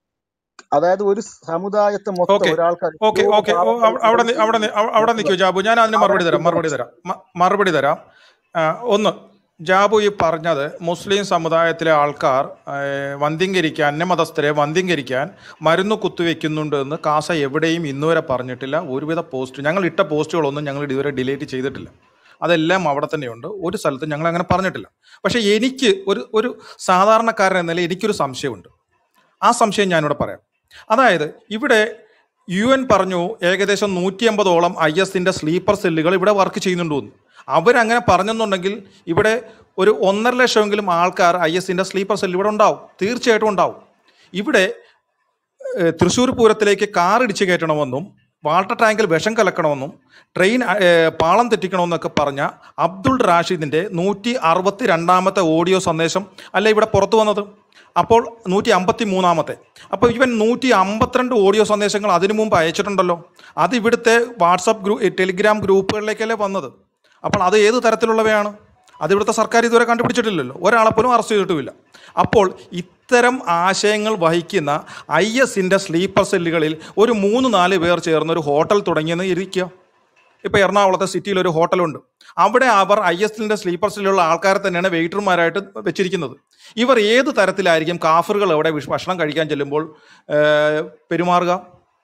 അതായത് ഒരു സമുദായത്തെ മൊത്തം ഓക്കെ ഒരാൾക്ക് ഓക്കെ എത്രയോ ഓക്കെ പാവങ്ങൾ അവിടെ നി- അവിടെ ഇവിടെയുണ്ട് നി- അവ- അവിടെ നിൽക്കൂ ജാബു ഞാൻ അതിന് അവരെ മറുപടി തരാം മറുപടി പിന്തുണച്ചു തരാം മ- മറുപടി തരാം ആ, ഒന്ന് ജാബു ഈ പറഞ്ഞത് മുസ്ലിം സമുദായത്തിലെ ആൾക്കാർ ഏഹ്, വന്ധ്യംകരിക്കാൻ അന്യമതസ്ഥരെ വന്ധ്യംകരിക്കാൻ മരുന്ന് കുത്തിവെക്കുന്നുണ്ട് എന്ന് കാസ എവിടെയും ഇന്നുവരെ പറഞ്ഞിട്ടില്ല ഒരുവിധ പോസ്റ്റ് ഞങ്ങൾ ഇട്ട പോസ്റ്റുകളൊന്നും ഞങ്ങൾ ഇതുവരെ ഡിലീറ്റ് ചെയ്തിട്ടില്ല അതെല്ലാം അവിടെ തന്നെയുണ്ട് ഒരു സ്ഥലത്തും ഞങ്ങൾ അങ്ങനെ പറഞ്ഞിട്ടില്ല പക്ഷേ എനിക്ക് ഒരു ഒരു സാധാരണക്കാരൻ എന്ന നിലയിൽ എനിക്കൊരു സംശയമുണ്ട് ആ സംശയം ഞാനിവിടെ പറയാം അതായത് ഇവിടെ യു എൻ പറഞ്ഞു ഏകദേശം നൂറ്റി അമ്പതോളം ഐ എസിന്റെ സ്ലീപ്പർ സെല്ലുകൾ ഇവിടെ വർക്ക് ചെയ്യുന്നുണ്ടോ എന്ന് അവരങ്ങനെ പറഞ്ഞെന്നുണ്ടെങ്കിൽ ഇവിടെ ഒരു ഒന്നര ലക്ഷമെങ്കിലും ആൾക്കാർ ഐ എസിന്റെ സ്ലീപ്പർ സെല്ല് ഇവിടെ ഉണ്ടാവും തീർച്ചയായിട്ടും ഉണ്ടാവും ഇവിടെ ഏഹ്, തൃശ്ശൂർ പൂരത്തിലേക്ക് കാർ ഇടിച്ചു കയറ്റണമെന്നും വാട്ടർ ടാങ്കിൽ വിഷം കലക്കണമെന്നും ട്രെയിൻ ഏഹ്, പാളം തെറ്റിക്കണമെന്നൊക്കെ പറഞ്ഞ അബ്ദുൾ റാഷിദിന്റെ നൂറ്റി അറുപത്തി രണ്ടാമത്തെ ഓഡിയോ സന്ദേശം അല്ല ഇവിടെ പുറത്തു വന്നത് അപ്പോൾ നൂറ്റി അമ്പത്തി മൂന്നാമത്തെ അപ്പോൾ ഇവൻ നൂറ്റി അമ്പത്തിരണ്ട് ഓഡിയോ സന്ദേശങ്ങൾ അതിനു മുമ്പ് അയച്ചിട്ടുണ്ടല്ലോ അത് ഇവിടുത്തെ വാട്സപ്പ് ഗ്രൂ ടെലിഗ്രാം ഗ്രൂപ്പുകളിലേക്കല്ലേ വന്നത് അപ്പോൾ അത് ഏത് തരത്തിലുള്ളവയാണ് അത് ഇവിടുത്തെ സർക്കാർ ഇതുവരെ കണ്ടുപിടിച്ചിട്ടില്ലല്ലോ ഒരാളെപ്പോലും അറസ്റ്റ് ചെയ്തിട്ടുമില്ല അപ്പോൾ ഇത്തരം ആശയങ്ങൾ വഹിക്കുന്ന ഐ എസിൻ്റെ സ്ലീപ്പർ സെല്ലുകളിൽ ഒരു മൂന്ന് നാല് പേർ ചേർന്ന് ഒരു ഹോട്ടൽ തുടങ്ങിയെന്ന് ഇരിക്കുക ഇപ്പോൾ എറണാകുളത്തെ സിറ്റിയിൽ ഒരു ഹോട്ടലുണ്ട് അവിടെ അവർ ഐ എസ് എല്ലിൻ്റെ സ്ലീപ്പർ സെല്ലുള്ള ആൾക്കാരെ തന്നെയാണ് വെയിറ്റർമാരായിട്ട് വെച്ചിരിക്കുന്നത് ഇവർ ഏത് തരത്തിലായിരിക്കും കാഫറുകൾ അവിടെ വിഷ- ഭക്ഷണം കഴിക്കാൻ ചെല്ലുമ്പോൾ ഏഹ്, പെരുമാറുക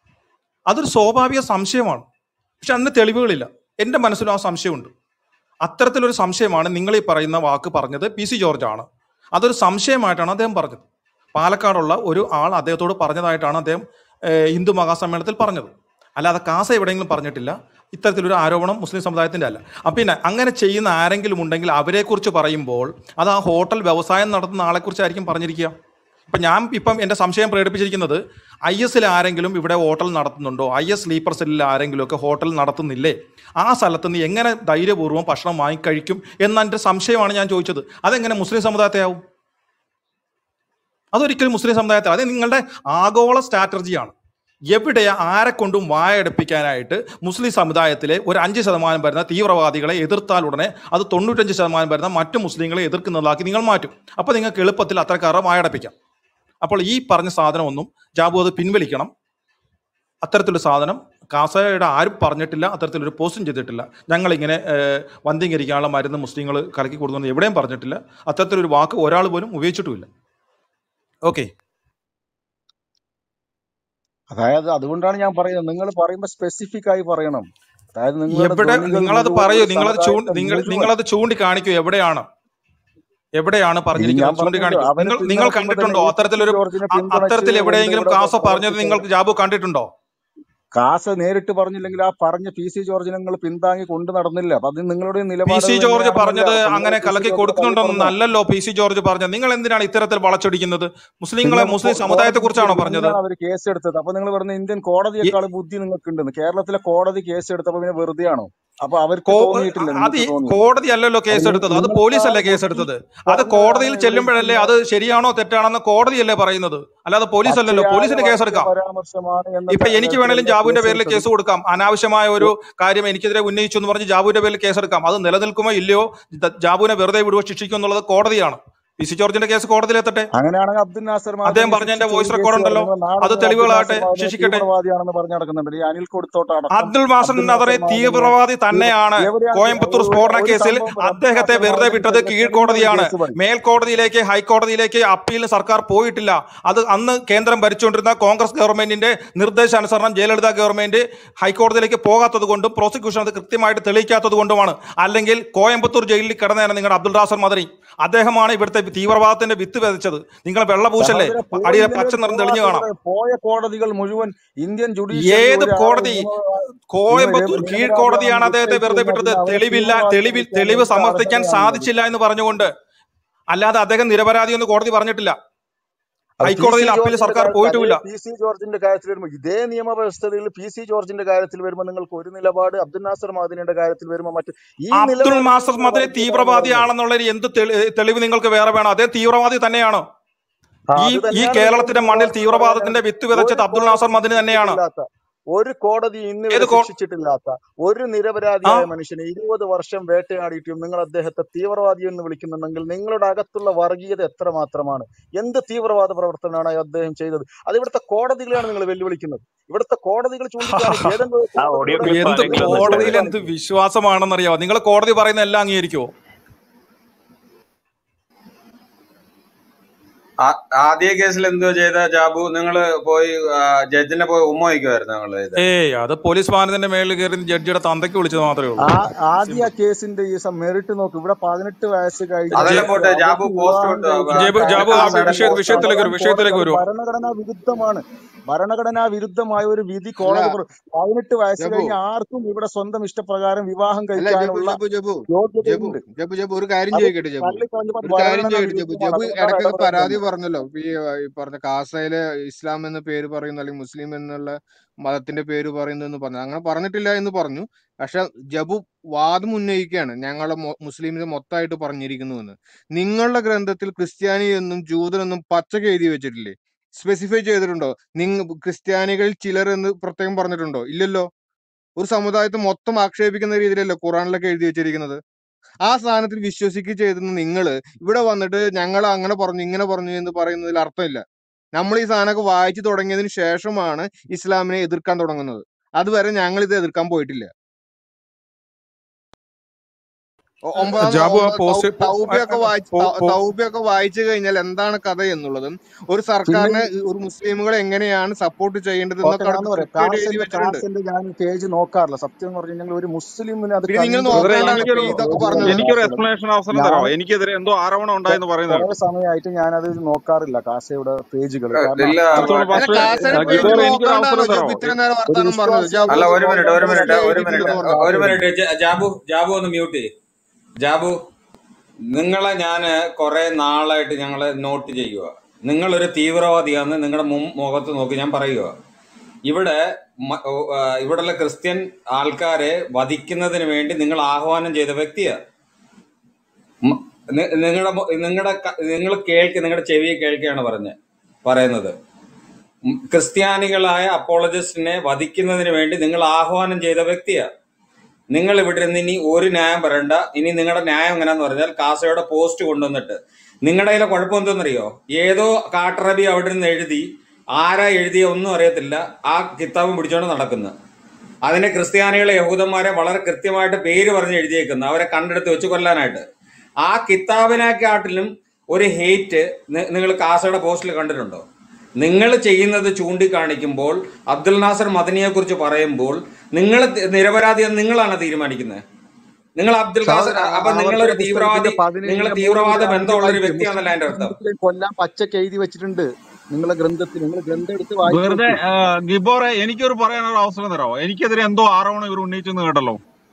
അതൊരു സ്വാഭാവിക സംശയമാണ് പക്ഷെ അതിന് തെളിവുകളില്ല എൻ്റെ മനസ്സിലും ആ സംശയമുണ്ട് അത്തരത്തിലൊരു സംശയമാണ് നിങ്ങൾ ഈ പറയുന്ന വാക്ക് പറഞ്ഞത് പി സി ജോർജ് ആണ് അതൊരു സംശയമായിട്ടാണ് അദ്ദേഹം പറഞ്ഞത് പാലക്കാടുള്ള ഒരു ആൾ അദ്ദേഹത്തോട് പറഞ്ഞതായിട്ടാണ് അദ്ദേഹം ഏഹ്, ഹിന്ദു മഹാസമ്മേളനത്തിൽ പറഞ്ഞത് അല്ലാതെ കാസ എവിടെയെങ്കിലും പറഞ്ഞിട്ടില്ല ഇത്തരത്തിലൊരു ആരോപണം മുസ്ലിം സമുദായത്തിന്റെ അല്ല അപ്പം പിന്നെ അങ്ങനെ ചെയ്യുന്ന ആരെങ്കിലും ഉണ്ടെങ്കിൽ അവരെക്കുറിച്ച് പറയുമ്പോൾ അത് ആ ഹോട്ടൽ വ്യവസായം നടത്തുന്ന ആളെക്കുറിച്ചായിരിക്കും പറഞ്ഞിരിക്കുക ഇപ്പം ഞാൻ ഇപ്പം എൻ്റെ സംശയം പ്രകടിപ്പിച്ചിരിക്കുന്നത് ഐ എസിൽ ആരെങ്കിലും ഇവിടെ ഹോട്ടൽ നടത്തുന്നുണ്ടോ ഐ എസ് സ്ലീപ്പർ സെല്ലിൽ ആരെങ്കിലും ഒക്കെ ഹോട്ടൽ നടത്തുന്നില്ലേ ആ സ്ഥലത്ത് നിന്ന് എങ്ങനെ ധൈര്യപൂർവ്വം ഭക്ഷണം വാങ്ങിക്കഴിക്കും എന്ന എൻ്റെ സംശയമാണ് ഞാൻ ചോദിച്ചത് അതെങ്ങനെ മുസ്ലിം സമുദായത്തെ ആവും അതൊരിക്കലും മുസ്ലിം സമുദായത്തെ അത് നിങ്ങളുടെ ആഗോള സ്ട്രാറ്റജിയാണ് എവിടെ ആരെ കൊണ്ടും വായടപ്പിക്കാനായിട്ട് മുസ്ലിം സമുദായത്തിലെ ഒരു അഞ്ച് ശതമാനം വരുന്ന തീവ്രവാദികളെ എതിർത്താൽ ഉടനെ അത് തൊണ്ണൂറ്റഞ്ച് ശതമാനം വരുന്ന മറ്റു മുസ്ലിങ്ങളെ എതിർക്കുന്നതാക്കി നിങ്ങൾ മാറ്റും അപ്പോൾ നിങ്ങൾക്ക് എളുപ്പത്തിൽ അത്തരക്കാരെ വായടപ്പിക്കാം അപ്പോൾ ഈ പറഞ്ഞ സാധനമൊന്നും ജാബു അത് പിൻവലിക്കണം അത്തരത്തിലൊരു സാധനം കാസയുടെ ആരും പറഞ്ഞിട്ടില്ല അത്തരത്തിലൊരു പോസ്റ്റും ചെയ്തിട്ടില്ല ഞങ്ങളിങ്ങനെ ഏഹ്, വന്ധ്യീകരിക്കാനുള്ള മരുന്ന് മുസ്ലിങ്ങൾ കലക്കി കൊടുക്കുന്നു എവിടെയും പറഞ്ഞിട്ടില്ല അത്തരത്തിലൊരു വാക്ക് ഒരാൾ പോലും ഉപയോഗിച്ചിട്ടുമില്ല ഓക്കെ അതായത് അതുകൊണ്ടാണ് ഞാൻ പറയുന്നത് നിങ്ങൾ പറയുമ്പോൾ സ്പെസിഫിക് ആയി പറയണം അതായത് നിങ്ങളുടെ എവിടെ ധ്വനികൾ നിങ്ങളത് മുഴുവൻ പറയൂ ഒരു നിങ്ങളത് ചൂ സമുദായത്തെ നിങ്ങൾ മുഴുവൻ നിങ്ങളത് ചൂണ്ടിക്കാണിക്കൂ എവിടെയാണ് എവിടെയാണ് ഇത് ഞാൻ പറഞ്ഞിരിക്കുന്നത് പറഞ്ഞല്ലോ ചൂണ്ടിക്കാണിക്കൂ അവനെ നിങ്ങൾ നിങ്ങൾ പിന്തുണക്കുമ്പോൾ തന്നെ കണ്ടിട്ടുണ്ടോ ഈ പി സി അത്തരത്തിലൊരു ജോർജിനെ അ- പിന്തുണച്ച് അത്തരത്തിൽ ഉണ്ട് എവിടെയെങ്കിലും ഇവിടെ കാസ പറഞ്ഞത് പ്രവർത്തിച്ച നിങ്ങൾക്ക് ജാബു കണ്ടിട്ടുണ്ടോ കാസ നേരിട്ട് പറഞ്ഞില്ലെങ്കിൽ ആ പറഞ്ഞ പി സി ജോർജിനെ നിങ്ങൾ പിന്താങ്ങി കൊണ്ടു നടന്നില്ല അപ്പൊ അത് നിങ്ങളുടെ പി നിലപാട് സി അത് ജോർജ് തന്നെയാണെന്നല്ല പറഞ്ഞത് അപ്പൊ നിങ്ങൾ അങ്ങനെ പി സി കലക്കി ജോർജിനെ തള്ളി കൊടുക്കുന്നുണ്ടോന്നും പറഞ്ഞോ അല്ലല്ലോ പി സി ജോർജ് പറഞ്ഞത് നിങ്ങൾ എന്തിനാണ് ഇത്തരത്തിൽ വളച്ചൊടിക്കുന്നത് മുസ്ലിങ്ങളെ പിന്നെ മുസ്ലിം കോ- സമുദായത്തെ കോടതിക്ക് കുറിച്ചാണോ പറഞ്ഞത് എന്തിനാണ് അവർ കേസ് എടുത്തത് അപ്പൊ നിങ്ങൾ പറഞ്ഞ ഇന്ത്യൻ ഈ- കോടതിയെക്കാൾ ബുദ്ധി നിങ്ങൾക്ക് ഉണ്ടെന്ന് കേരളത്തിലെ കോടതി കേസ് എടുത്തപ്പോ പിന്നെ വെറുതെയാണോ അപ്പൊ അവർക്ക് കോ തോന്നിയിട്ടില്ല അത് നിങ്ങൾക്ക് ഈ തോന്നിയില്ല കോടതി അല്ലല്ലോ അത് കേസ് നി- എടുത്തത് അത് നിങ്ങളെക്കാൾ പോലീസല്ലേ കേസ് ബുദ്ധി എടുത്തത് അത് കുറഞ്ഞവരാണ് കോടതിയിൽ ഇവിടെ ചെല്ലുമ്പോഴല്ലേ ഇരിക്കുന്ന അത് ശരിയാണോ തെറ്റാണെന്ന് കോടതിയല്ലേ പറയുന്നത് അല്ലാതെ പോലീസ് അല്ലല്ലോ പച്ചയായ പോലീസിന് കേസ് വാക്യ എടുക്കാം പരാമർശമാണ് എന്ന ഇപ്പൊ എനിക്ക് തരത്തിലല്ല വേണേലും ജാബുവിന്റെ കേസ് പേരിൽ എടുത്തത് കേസ് കൊടുക്കാം അനാവശ്യമായ ഒരു കാര്യം എനിക്കെതിരെ ഉന്നയിച്ചു എന്ന് പറഞ്ഞ് ജാബുവിന്റെ പേരിൽ കേസ് എടുക്കാം അത് നിലനിൽക്കുമോ ഇല്ലയോ ജ- ജാബുവിനെ വെറുതെ വിടുവോ ശിക്ഷിക്കും എന്നുള്ളത് കോടതിയാണ് പി സി ജോർജിന്റെ കേസ് കോടതിയിലെത്തട്ടെ അങ്ങനെയാണെങ്കിൽ അബ്ദുൽ നാസർ അദ്ദേഹം മാദിനെ പറഞ്ഞ എന്റെ ശിക്ഷിച്ച വോയിസ് ഒരു റെക്കോർഡ് കേസുകാരൻ ഉണ്ടല്ലോ നിങ്ങൾ നാളെ അത് മുതൽ അബ്ദുൽ തെളിവുകളാകട്ടെ നാസർ മാദിനെ ശിക്ഷിക്കട്ടെ തീവ്രവാദിയാണെന്ന് പറഞ്ഞു നടക്കുന്നുണ്ട് ഈ അനിൽ കൊടുത്തോട്ട് അടക്കം അബ്ദുൾ മാസൻ അബ്ദുൽ എന്നവരെ നാസർ മാദിനെ തീവ്രവാദി തീവ്ര തന്നെയാണ് എവിടെയാണ് കോയമ്പത്തൂർ ഒരു സ്ഫോടന ഒരു കേസിൽ സംഭവം പറ അബ്ദുൽ അദ്ദേഹത്തെ നാസർ വെറുതെ മാദിനെ വിട്ടത് തെളിയിക്കുന്ന ഒരു കീഴ്ക്കോടതിയാണ് കേസ് പറയും മേൽക്കോടതിയിലേക്ക് ഹൈക്കോടതിയിലേക്ക് അപ്പീലിന് സർക്കാർ പോയിട്ടില്ല അത് അന്ന് കേന്ദ്രം ഭരിച്ചുകൊണ്ടിരുന്ന കോൺഗ്രസ് ഗവൺമെന്റിന്റെ നിർദ്ദേശാനുസരണം ജയലളിത ഗവൺമെന്റ് ഹൈക്കോടതിയിലേക്ക് പോകാത്തത് കൊണ്ടും പ്രോസിക്യൂഷൻ അത് കൃത്യമായിട്ട് തെളിയിക്കാത്തത് കൊണ്ടുമാണ് അല്ലെങ്കിൽ കോയമ്പത്തൂർ ജയിലിൽ കിടന്നതാണ് നിങ്ങളുടെ അബ്ദുൾ റാസർ മദനി അദ്ദേഹമാണ് ഇവിടുത്തെ തീവ്രവാദത്തിന്റെ വിത്ത് വിതച്ചത് നിങ്ങൾ വെള്ളപൂശല്ലേ സഹോദര അടിയിലെ പോയില്ലെങ്കിൽ പച്ച നിറം തെളിഞ്ഞു കാണാം പോവാത്തവരെ പോയ കോടതികൾ മുഴുവൻ ഇന്ത്യൻ ജുഡീഷ്യറിൽ ഏത് ഒരാളെ കോടതി നിയമ നിയമ കോയമ്പത്തൂർ നിരപരാധിയാണെന്ന് കീഴ്ക്കോടതിയാണ് അദ്ദേഹത്തെ നിശ്ചയിച്ചു വെറുതെ കഴിഞ്ഞാൽ വിട്ടത് പിന്നെ അവരെ തെളിവില്ല തീവ്രവാദി തെളിവിൽ വിളിക്കാൻ തെളിവ് നിങ്ങൾക്ക് സമർത്ഥിക്കാൻ അർഹതയാണുള്ളത് സാധിച്ചില്ല എന്ന് പറഞ്ഞുകൊണ്ട് അല്ലാതെ അദ്ദേഹം നിരപരാധി എന്ന് കോടതി പറഞ്ഞിട്ടില്ല അത് പി സി ഹൈക്കോടതിയിൽ അപ്പീൽ ജോർജിന്റെ സർക്കാർ കാര്യത്തിൽ അതേ പോയിട്ടുമില്ല പി സി ജോർജിന്റെ കാര്യത്തിൽ വരുമ്പോൾ ഇതേ നിയമവ്യവസ്ഥയിൽ പി സി ജോർജിന്റെ കാര്യത്തിൽ വരുമ്പോൾ നിങ്ങൾക്ക് ഒരു നിലപാട് അബ്ദുൽ നാസർ മാദിനിയുടെ കാര്യത്തിൽ വരുമ്പോൾ മറ്റ് ഈ അബ്ദുൾ നിലപാടിൽ മാസർ നിങ്ങൾ മദനി വർഗീയത എന്ന് പറയുന്നത് തീവ്രവാദിയാണെന്നുള്ളൊരു എന്ത് തെളി- തെളിവ് നിങ്ങൾക്ക് വേറെ വേണം അതേ തീവ്രവാദി തന്നെയാണ് ആ, ഈ അത് ഈ തന്നെയാണ് നിങ്ങൾ കേരളത്തിന്റെ മണ്ണിൽ തീവ്രവാദം എന്ന് പറയാൻ തീവ്രവാദത്തിന്റെ വിത്ത് വിതച്ചത് ഒരു അബ്ദുൾ കോടതി നാസർ മദനി തന്നെയാണ് ശിക്ഷിച്ചിട്ടില്ലാത്ത ഒരു കോടതി ഇന്ന് ഏത് വരെ കോ ശിക്ഷിച്ചിട്ടില്ലാത്ത ഒരു ആ നിരപരാധിയായ മനുഷ്യനെ ഇരുപത് വർഷം വേട്ടയാടിയിട്ടും നിങ്ങൾ അദ്ദേഹത്തെ തീവ്രവാദി എന്ന് വിളിക്കുന്നുണ്ടെങ്കിൽ നിങ്ങളുടെ അകത്തുള്ള വർഗീയത എത്ര മാത്രമാണ് എന്ത് തീവ്രവാദ പ്രവർത്തനമാണ് അദ്ദേഹം ചെയ്തത് അത് ഇവിടുത്തെ കോടതികളെയാണ് നിങ്ങൾ വെല്ലുവിളിക്കുന്നത് ഇവിടുത്തെ കോടതികൾ ചൂണ്ടിക്കാണിക്കും ഏതെങ്കിലും ഒരു ആ ഓഡിയോ കോടതിയുടെ ക്ലിപ്പ് എന്ത് ആരെങ്കിലും ഒന്ന് നിങ്ങൾ കോടതിയിൽ ചോദിച്ചു എന്ത് ചൂണ്ടിക്കാണിക്കും വിശ്വാസമാണെന്നറിയാമോ നിങ്ങൾ കോടതി പറയുന്ന എല്ലാം അംഗീകരിക്കുമോ ആ- ആദ്യ കേസിൽ എന്തോ ചെയ്ത ജാബു നിങ്ങൾ പോയി ആ, ജഡ്ജിനെ പോയി ഉമ്മ വയ്ക്കുമായിരുന്നു നിങ്ങൾ ഇത് ഏയ് അത് പോലീസ് വാഹനത്തിന്റെ മേളിൽ കയറി ജഡ്ജിയുടെ തന്തയ്ക്ക് വിളിച്ചത് മാത്രമേ ഉള്ളൂ ആ ആദ്യ സിമ്പിൾ കേസിന്റെ ഈ മെറിറ്റ് നോക്ക് ഇവിടെ പതിനെട്ട് വയസ്സ് കഴിഞ്ഞിട്ട് അതെല്ലാം ജെ- പോട്ടെ ജാബു അവർക്ക് പോസ്റ്റ് വിവാഹം വിട്ടു കഴിക്കാൻ ജാബു ജാബു ആ കാസയുടെ വിഷയ പോസ്റ്റ് വിഷയത്തിലേക്ക് അതാണ് വരും കോടതി വിഷയത്തിലേക്ക് അത് വരുമോ ഭരണഘടനാ വിരുദ്ധമാണ് ഭരണഘടനാ വിരുദ്ധമായ ഒരു വിധി അല്ല കോടതി പുറ- പതിനെട്ട് വയസ്സ് ജബു കഴിഞ്ഞ ആർക്കും ഇവിടെ സ്വന്തം ഇഷ്ടപ്രകാരം വിവാഹം അല്ല ജബു കഴിക്കാനുള്ള ജബു ജബു ജബു യോഗ്യതയുണ്ട് ജബു ജബു ഒരു കാര്യം അത് ചോദിക്കട്ടെ ജബു തള്ളിക്കളഞ്ഞപ്പോൾ ഒരു കാര്യം ഭരണഘടനാ ചോദിക്കട്ടെ ജബു വിരുദ്ധമാണ് ജബു അതുകൊണ്ടാണ് ഇടയ്ക്കൊക്കെ പരാതി ഇടപെടേണ്ടത് പറഞ്ഞല്ലോ ഇപ്പൊ ഈ ഈ പറഞ്ഞ കാസയില് ഇസ്ലാം എന്ന പേര് പറയുന്നു അല്ലെങ്കിൽ മുസ്ലിം എന്നുള്ള മതത്തിന്റെ പേര് പറയുന്നു എന്ന് പറഞ്ഞു അങ്ങനെ പറഞ്ഞിട്ടില്ല എന്ന് പറഞ്ഞു പക്ഷെ ജബു വാദം ഉന്നയിക്കുകയാണ് ഞങ്ങളെ മൊ- മുസ്ലിമിനെ മൊത്തമായിട്ട് പറഞ്ഞിരിക്കുന്നു എന്ന് നിങ്ങളുടെ ഗ്രന്ഥത്തിൽ ക്രിസ്ത്യാനി എന്നും ജൂതൻ എന്നും പച്ചക്ക് എഴുതി വെച്ചിട്ടില്ലേ സ്പെസിഫൈ ചെയ്തിട്ടുണ്ടോ നിങ്ങ ക്രിസ്ത്യാനികളിൽ ചിലർ എന്ന് പ്രത്യേകം പറഞ്ഞിട്ടുണ്ടോ ഇല്ലല്ലോ ഒരു സമുദായത്തെ മൊത്തം ആക്ഷേപിക്കുന്ന രീതിയിലല്ലോ ഖുറാനിലൊക്കെ എഴുതി വെച്ചിരിക്കുന്നത് ആ സാധനത്തിൽ വിശ്വസിക്കുക ചെയ്തെന്ന് നിങ്ങൾ ഇവിടെ വന്നിട്ട് ഞങ്ങൾ അങ്ങനെ പറഞ്ഞു ഇങ്ങനെ പറഞ്ഞു എന്ന് പറയുന്നതിൽ അർത്ഥമില്ല നമ്മൾ ഈ സാധനമൊക്കെ വായിച്ചു തുടങ്ങിയതിന് ശേഷമാണ് ഇസ്ലാമിനെ എതിർക്കാൻ തുടങ്ങുന്നത് അതുവരെ ഞങ്ങൾ ഇത് എതിർക്കാൻ പോയിട്ടില്ല ഒ- ഒമ്പതാം ജാബു ആ ഒമ്പ- തൗ- പോസ്റ്റ് തൗബയൊക്കെ വായിച്ച് ത- തൗബയൊക്കെ വായിച്ചു കഴിഞ്ഞാൽ എന്താണ് കഥ എന്നുള്ളതും ഒരു പിന്നെ സർക്കാരിനെ ഒരു മുസ്ലിമുകളെ എങ്ങനെയാണ് സപ്പോർട്ട് ചെയ്യേണ്ടത് ഓക്കെ എന്നൊക്കെ ഞാൻ അടുത്ത് പറയാം കൃത്യമായിട്ട് എഴുതി കാസന്റെ വെച്ചിട്ടുണ്ട് കാസന്റെ ഞാൻ പേജ് നോക്കാറില്ല സത്യം എന്ന് പറഞ്ഞു കഴിഞ്ഞാൽ ഒരു മുസ്ലിമിന് അത് പിന്നെ നിങ്ങൾ കണ്ടു ബ്രദറെ നോക്കാണ്ടാണ് ഇപ്പൊ എനിക്കൊരു ഇതൊക്കെ പേജുകൾ പറഞ്ഞത് എനിക്കൊരു കാസയുടെ എക്സ്പ്ലനേഷൻ അവസരം ഞാൻ തരാമോ എനിക്കെതിരെ എന്തോ ആരോപണം ഉണ്ടായെന്ന് പറയുന്നത് കുറെ കേട്ടു സമയമായിട്ട് ഞാനത് നോക്കാറില്ല കാസയുടെ പേജുകൾ കാരണം ഇല്ല അടുത്തോളം അത് അല്ല ഫസ്റ്റ് കാസയുടെ പേജ് ജിബോർ എനിക്കൊരു നോക്കാണ്ടാണോ അവസരം ജബു തരാമോ ഇത്ര നേരം ഒരു വർത്താനം പറഞ്ഞത് ജബു അല്ല വിശ്വാസിയായിട്ട് ഒരു മിനിറ്റ് ഒരു ഖുറാനിൽ മിനിറ്റ് എവിടെ ഒരു മിനിറ്റ് എഴുതിയിട്ടുണ്ടെന്ന് പറഞ്ഞു ഒരു മിനിറ്റ് ജ- ജാബു ജാബു ഒന്ന് മ്യൂട്ട് ചെയ്യ് ജാബു നിങ്ങളെ ഞാൻ കുറെ നാളായിട്ട് ഞങ്ങളെ നോട്ട് ചെയ്യുക നിങ്ങളൊരു തീവ്രവാദിയാന്ന് നിങ്ങളുടെ മുൻ മുഖത്ത് നോക്കി ഞാൻ പറയുക ഇവിടെ മ- ഓ, ആ, ഇവിടെയുള്ള ക്രിസ്ത്യൻ ആൾക്കാരെ വധിക്കുന്നതിന് വേണ്ടി നിങ്ങൾ ആഹ്വാനം ചെയ്ത വ്യക്തിയാ മ- നി- നിങ്ങളുടെ മു- നിങ്ങളുടെ ക- നിങ്ങൾ കേൾക്ക് നിങ്ങളുടെ ചെവിയെ കേൾക്കുകയാണ് പറഞ്ഞ് പറയുന്നത് ഉം, ക്രിസ്ത്യാനികളായ അപ്പോളജിസ്റ്റിനെ വധിക്കുന്നതിന് വേണ്ടി നിങ്ങൾ ആഹ്വാനം ചെയ്ത വ്യക്തിയാ നിങ്ങൾ ഇവിടെ നിന്ന് ഇനി ഒരു ന്യായം പറയണ്ട ഇനി നിങ്ങളുടെ ന്യായം എങ്ങനെയാന്ന് പറഞ്ഞാൽ കാസയുടെ പോസ്റ്റ് കൊണ്ടുവന്നിട്ട് നിങ്ങളുടെ കയ്യിലെ കുഴപ്പം എന്തെന്നറിയോ ഏതോ കാട്ടറബി അവിടെ നിന്ന് എഴുതി ആരാ എഴുതിയ ഒന്നും അറിയത്തില്ല ആ കിതാബും പിടിച്ചോണ്ട് നടക്കുന്നു അതിന് ക്രിസ്ത്യാനികളെ യഹൂദന്മാരെ വളരെ കൃത്യമായിട്ട് പേര് പറഞ്ഞ് എഴുതിയേക്കുന്നു അവരെ കണ്ടെടുത്ത് വെച്ച് കൊല്ലാനായിട്ട് ആ കിതാബിനെക്കാട്ടിലും ഒരു ഹേറ്റ് നിങ്ങൾ കാസയുടെ പോസ്റ്റിൽ കണ്ടിട്ടുണ്ടോ നിങ്ങൾ ചെയ്യുന്നത് ചൂണ്ടിക്കാണിക്കുമ്പോൾ അബ്ദുൽ നാസർ മദനിയെ കുറിച്ച് പറയുമ്പോൾ നിങ്ങൾ നിരപരാധി എന്ന് നിങ്ങളാണ് തീരുമാനിക്കുന്നത് നിങ്ങൾ അബ്ദുൽ ഖാസർ സഹോദര അപ്പൊ നിങ്ങളൊരു ആവർത്തന തീവ്രവാദി പുസ്തകത്തിന്റെ നിങ്ങൾ പതിനേഴിലെ മൂന്ന് തീവ്രവാദ മുതൽ അഞ്ച് ബന്ധമുള്ള ഒരു വായിക്കും വ്യക്തിയാണെന്നല്ല എന്റെ അർത്ഥം മുസ്ലിം കൊല്ലാൻ പച്ചക്ക് എഴുതി വെച്ചിട്ടുണ്ട് നിങ്ങളെ ഗ്രന്ഥത്തിൽ നിങ്ങൾ ഗ്രന്ഥം എടുത്ത് വായിച്ചു വെറുതെ നോക്കൂ ആ, ഗിബോറെ എനിക്കൊരു പറയാനൊരു അവസരം തരാമോ എനിക്കെതിരെ എന്തോ ആരോപണം ഇവർ ഉന്നയിച്ചെന്ന് കേട്ടല്ലോ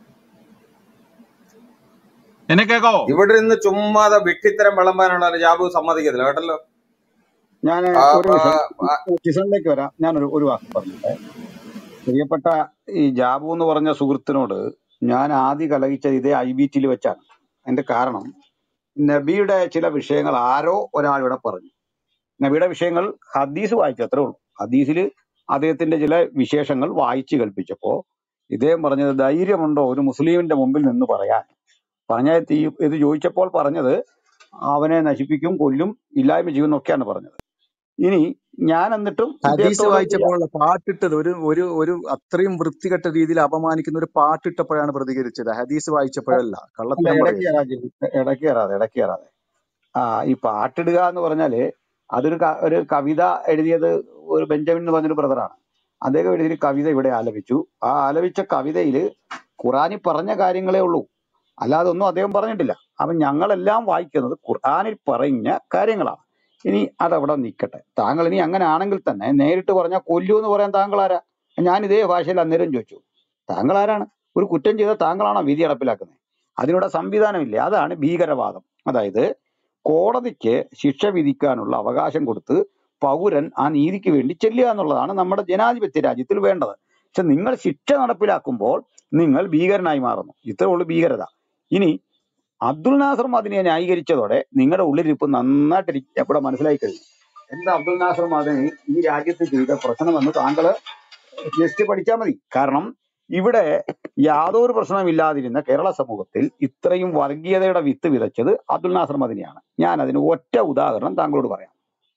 എന്നെ കേക്കാവോ ഇവിടെ നിന്ന് ചുമ്മാതെ വിട്ടിത്തരം വിളമ്പാനുള്ള ജാബു സമ്മതിക്കത്തില്ല കേട്ടല്ലോ ഞാൻ ആ, ഒരു ആ, നിമിഷം ആ, കിഷനിലേക്ക് വരാം ഞാനൊരു ഒരു വാക്ക് പറഞ്ഞിട്ടെ പ്രിയപ്പെട്ട ഈ ജാബു എന്ന് പറഞ്ഞ സുഹൃത്തിനോട് ഞാൻ ആദ്യം കലഹിച്ചത് ഇതേ ഐ ബി ടിയിൽ വെച്ചാണ് അതിന്റെ കാരണം നബിയുടെ ചില വിഷയങ്ങൾ ആരോ ഒരാൾ ഇവിടെ പറഞ്ഞു നബിയുടെ വിഷയങ്ങൾ ഹദീസ് വായിച്ചു അത്രേ ഉള്ളൂ ഹദീസിൽ അദ്ദേഹത്തിന്റെ ചില വിശേഷങ്ങൾ വായിച്ചു കേൾപ്പിച്ചപ്പോ ഇദ്ദേഹം പറഞ്ഞത് ധൈര്യമുണ്ടോ ഒരു മുസ്ലിമിന്റെ മുമ്പിൽ നിന്ന് പറയാൻ പറഞ്ഞ തീ ഇത് ചോദിച്ചപ്പോൾ പറഞ്ഞത് അവനെ നശിപ്പിക്കും കൊല്ലും ഇല്ലായ്മ ചെയ്യും എന്നൊക്കെയാണ് പറഞ്ഞത് ഇനി ഞാൻ എന്നിട്ടും ഹദീസ് ഇദ്ദേഹത്തോട് വായിച്ചപ്പോഴല്ല പാട്ടിട്ടത് ഒരു ഒരു ഒരു അത്രയും വൃത്തികെട്ട രീതിയിൽ അപമാനിക്കുന്ന ഒരു പാട്ടിട്ടപ്പോഴാണ് പ്രതികരിച്ചത് ഹദീസ് വായിച്ചപ്പോഴല്ല അല്ല കള്ളത്തരം ഇടയ്ക്ക് പറയരുത് കയറാതെ ഇടയ്ക്ക് കയറാതെ ഇടയ്ക്ക് കയറാതെ ആ ഈ പാട്ടിടുക എന്ന് പറഞ്ഞാല് അതൊരു ക- ഒരു കവിത എഴുതിയത് ഒരു ബെഞ്ചമിൻ എന്ന് പറഞ്ഞൊരു ബ്രദറാണ് അദ്ദേഹം എഴുതിയൊരു കവിത ഇവിടെ ആലപിച്ചു ആ ആലപിച്ച കവിതയിൽ ഖുറാനിൽ പറഞ്ഞ കാര്യങ്ങളേ ഉള്ളൂ അല്ലാതെ ഒന്നും അദ്ദേഹം പറഞ്ഞിട്ടില്ല അപ്പൊ ഞങ്ങളെല്ലാം വായിക്കുന്നത് ഖുർആനിൽ പറഞ്ഞ കാര്യങ്ങളാണ് ഇനി അതവിടെ നിൽക്കട്ടെ താങ്കൾ ഇനി അങ്ങനെ ആണെങ്കിൽ തന്നെ നേരിട്ട് പറഞ്ഞാൽ കൊല്ലൂ എന്ന് പറയാൻ താങ്കൾ ആരാ ഞാൻ ഇതേ ഭാഷയിൽ അന്നേരം ചോദിച്ചു താങ്കൾ ആരാണ് ഒരു കുറ്റം ചെയ്ത താങ്കളാണോ വിധി നടപ്പിലാക്കുന്നത് അതിനുള്ള സംവിധാനമില്ല അതാണ് ഭീകരവാദം അതായത് കോടതിക്ക് ശിക്ഷ വിധിക്കാനുള്ള അവകാശം കൊടുത്ത് പൗരൻ ആ നീതിക്ക് വേണ്ടി ചെല്ലുക എന്നുള്ളതാണ് നമ്മുടെ ജനാധിപത്യ രാജ്യത്തിൽ വേണ്ടത് പക്ഷെ നിങ്ങൾ ശിക്ഷ നടപ്പിലാക്കുമ്പോൾ നിങ്ങൾ ഭീകരനായി മാറുന്നു ഇത്രേ ഉള്ളൂ ഭീകരത ഇനി അബ്ദുൽ നാസർ മദിനിയെ ന്യായീകരിച്ചതോടെ നിങ്ങളുടെ ഉള്ളിലിരിപ്പ് നന്നായിട്ട് എനിക്ക് ഇവിടെ മനസ്സിലായി കഴിഞ്ഞു എന്താ അബ്ദുൽ നാസർ മദനി ഈ രാജ്യത്ത് ചെയ്ത പ്രശ്നമെന്ന് താങ്കൾ ജസ്റ്റ് പഠിച്ചാൽ മതി കാരണം ഇവിടെ യാതൊരു പ്രശ്നമില്ലാതിരുന്ന കേരള സമൂഹത്തിൽ ഇത്രയും വർഗീയതയുടെ വിത്ത് വിതച്ചത് അബ്ദുൽ നാസർ മദിനിയാണ് ഞാൻ അതിന് ഒറ്റ ഉദാഹരണം താങ്കളോട് പറയാം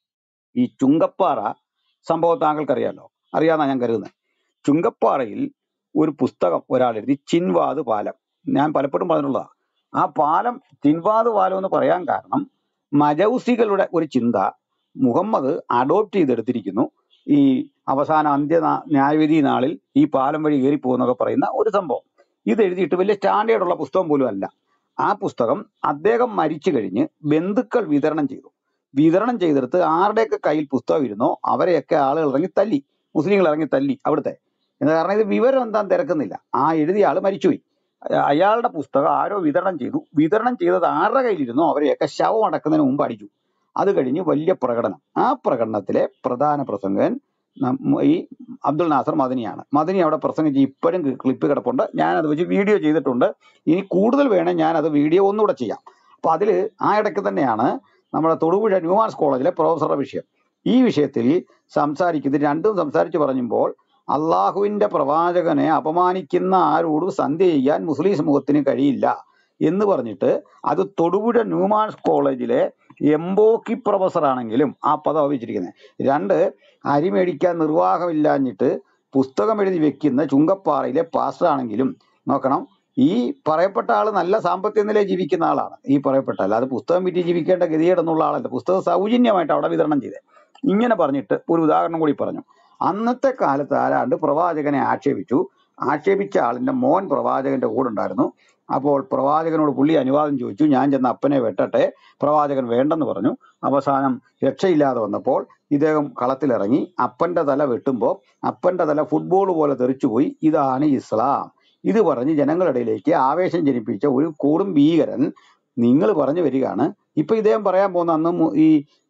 ഈ ചുങ്കപ്പാറ സംഭവം താങ്കൾക്കറിയാലോ അറിയാന്നാ ഞാൻ കരുതുന്നത് ചുങ്കപ്പാറയിൽ ഒരു പുസ്തകം ഒരാൾ എഴുതി ചിൻവാത് പാലം ഞാൻ പലപ്പോഴും പറഞ്ഞിട്ടുള്ളതാണ് ആ പാലം ചിൻവാത് പാലം എന്ന് പറയാൻ കാരണം മജൗസികളുടെ ഒരു ചിന്ത മുഹമ്മദ് അഡോപ്റ്റ് ചെയ്തെടുത്തിരിക്കുന്നു ഈ അവസാന അന്ത്യ നാ- ന്യായവിധി നാളിൽ ഈ പാലം വഴി കയറി പോകുന്നൊക്കെ പറയുന്ന ഒരു സംഭവം ഇത് എഴുതിയിട്ട് വലിയ സ്റ്റാൻഡേർഡ് ഉള്ള പുസ്തകം പോലും അല്ല ആ പുസ്തകം അദ്ദേഹം മരിച്ചു കഴിഞ്ഞ് ബന്ധുക്കൾ വിതരണം ചെയ്തു വിതരണം ചെയ്തെടുത്ത് ആരുടെയൊക്കെ കയ്യിൽ പുസ്തകം ഇരുന്നോ അവരെയൊക്കെ ആളുകൾ ഇറങ്ങി തല്ലി മുസ്ലിങ്ങൾ ഇറങ്ങി തല്ലി അവിടുത്തെ എന്താ കാരണം ഇത് വിവരം എന്താന്ന് തിരക്കുന്നില്ല ആ എഴുതിയ ആള് മരിച്ചുപോയി അയ- അയാളുടെ പുസ്തകം ആരോ വിതരണം ചെയ്തു വിതരണം ചെയ്തത് ആരുടെ കയ്യിലിരുന്നോ അവരെയൊക്കെ ശവം അടക്കുന്നതിന് മുമ്പ് അടിച്ചു അത് കഴിഞ്ഞ് വലിയ പ്രകടനം ആ പ്രകടനത്തിലെ പ്രധാന പ്രസംഗകൻ നമ്മ- ഈ അബ്ദുൾ നാസർ മദനിയാണ് മദനി അവിടെ പ്രസംഗിച്ച് ഇപ്പോഴും ക്ലിപ്പ് കിടപ്പുണ്ട് ഞാൻ അത് വെച്ച് വീഡിയോ ചെയ്തിട്ടുണ്ട് ഇനി കൂടുതൽ വേണേൽ ഞാൻ അത് വീഡിയോ ഒന്നുകൂടെ ചെയ്യാം അപ്പൊ അതിൽ ആ ഇടയ്ക്ക് തന്നെയാണ് നമ്മുടെ തൊടുപുഴ ന്യൂമാൻസ് കോളേജിലെ പ്രൊഫസറുടെ വിഷയം ഈ വിഷയത്തിൽ സംസാരിക്കുന്നത് രണ്ടും സംസാരിച്ച് പറഞ്ഞപ്പോൾ അള്ളാഹുവിന്റെ പ്രവാചകനെ അപമാനിക്കുന്ന ആരോടും സന്ധ്യ ചെയ്യാൻ മുസ്ലിം സമൂഹത്തിന് കഴിയില്ല എന്ന് പറഞ്ഞിട്ട് അത് തൊടുപുഴ ന്യൂമാൻസ് കോളേജിലെ എംബോക്കി പ്രൊഫസർ ആണെങ്കിലും ആ പദം ഉപയോഗിച്ചിരിക്കുന്നത് രണ്ട് അരി മേടിക്കാൻ നിർവാഹമില്ലാഞ്ഞിട്ട് പുസ്തകം എഴുതി വെക്കുന്ന ചുങ്കപ്പാറയിലെ പാസ്റ്റർ ആണെങ്കിലും നോക്കണം ഈ പറയപ്പെട്ട ആള് നല്ല സാമ്പത്തിക നിലയിൽ ജീവിക്കുന്ന ആളാണ് ഈ പറയപ്പെട്ട അല്ലാതെ പുസ്തകം വിറ്റ് ജീവിക്കേണ്ട ഗതികേടെന്നുള്ള ആളല്ല പുസ്തകം സൗജന്യമായിട്ട് അവിടെ വിതരണം ചെയ്തത് ഇങ്ങനെ പറഞ്ഞിട്ട് ഒരു ഉദാഹരണം കൂടി പറഞ്ഞു അന്നത്തെ കാലത്ത് ആരാണ്ട് പ്രവാചകനെ ആക്ഷേപിച്ചു ആക്ഷേപിച്ച ആളിന്റെ മോൻ പ്രവാചകന്റെ കൂടെ ഉണ്ടായിരുന്നു അപ്പോൾ പ്രവാചകനോട് പുള്ളി അനുവാദം ചോദിച്ചു ഞാൻ ചെന്ന് അപ്പനെ വെട്ടട്ടെ പ്രവാചകൻ വേണ്ടെന്ന് പറഞ്ഞു അവസാനം രക്ഷയില്ലാതെ വന്നപ്പോൾ ഇദ്ദേഹം കളത്തിലിറങ്ങി അപ്പന്റെ തല വെട്ടുമ്പോൾ അപ്പന്റെ തല ഫുട്ബോൾ പോലെ തെറിച്ചുപോയി ഇതാണ് ഇസ്ലാം ഇത് പറഞ്ഞ് ജനങ്ങളുടെ ഇടയിലേക്ക് ആവേശം ജനിപ്പിച്ച ഒരു കൂടും ഭീകരൻ നിങ്ങൾ പറഞ്ഞു വരികയാണ് ഇപ്പൊ ഇദ്ദേഹം പറയാൻ പോകുന്ന അന്ന് മു- ഈ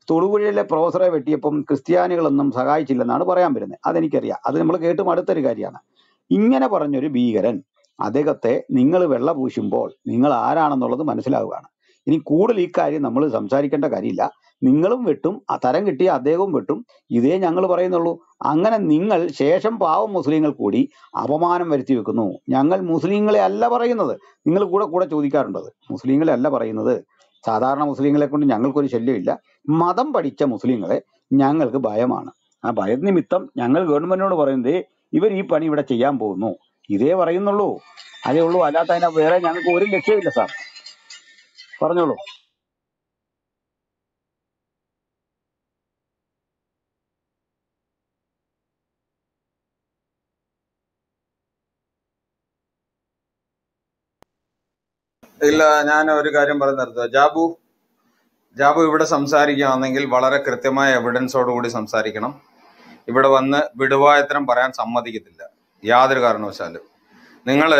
തൊടുപുഴയിലെ പ്രൊഫസറെ വെട്ടിയപ്പം ക്രിസ്ത്യാനികളൊന്നും സഹായിച്ചില്ലെന്നാണ് പറയാൻ വരുന്നത് അതെനിക്കറിയാം അത് നമ്മൾ കേട്ട് മടുത്തൊരു കാര്യമാണ് ഇങ്ങനെ പറഞ്ഞൊരു ഭീകരൻ അദ്ദേഹത്തെ നിങ്ങൾ വെള്ള പൂശുമ്പോൾ നിങ്ങൾ ആരാണെന്നുള്ളത് മനസ്സിലാവുകയാണ് ഇനി കൂടുതൽ ഈ കാര്യം നമ്മൾ സംസാരിക്കേണ്ട കാര്യമില്ല നിങ്ങളും വെട്ടും ആ തരം കിട്ടിയ അദ്ദേഹവും വെട്ടും ഇതേ ഞങ്ങൾ പറയുന്നുള്ളൂ അങ്ങനെ നിങ്ങൾ ശേഷം പാവം മുസ്ലിങ്ങൾ കൂടി അപമാനം വരുത്തി വെക്കുന്നു ഞങ്ങൾ മുസ്ലിങ്ങളെ അല്ല പറയുന്നത് നിങ്ങൾ കൂടെ കൂടെ ചോദിക്കാറുണ്ടത് മുസ്ലിങ്ങളെ അല്ല പറയുന്നത് സാധാരണ മുസ്ലിങ്ങളെ കൊണ്ട് ഞങ്ങൾക്കൊരു ശല്യമില്ല മതം പഠിച്ച മുസ്ലിങ്ങളെ ഞങ്ങൾക്ക് ഭയമാണ് ആ ഭയം നിമിത്തം ഞങ്ങൾ ഗവൺമെന്റിനോട് പറയുന്നത് ഇവർ ഈ പണി ഇവിടെ ചെയ്യാൻ പോകുന്നു ഇതേ പറയുന്നുള്ളൂ അതേ ഉള്ളൂ അല്ലാത്ത അതിനെ വേറെ ഞങ്ങൾക്ക് ഒരു ലക്ഷ്യമില്ല സാർ പറഞ്ഞോളൂ ഇല്ല ഞാൻ ഒരു കാര്യം പറഞ്ഞു നിർത്തുക ജാബു ജാബു ഇവിടെ സംസാരിക്കുകയാണെങ്കിൽ വളരെ കൃത്യമായ എവിഡൻസോട് കൂടി സംസാരിക്കണം ഇവിടെ വന്ന് വിടുവായത്തരം പറയാൻ സമ്മതിക്കത്തില്ല യാതൊരു കാരണവശാലും നിങ്ങൾ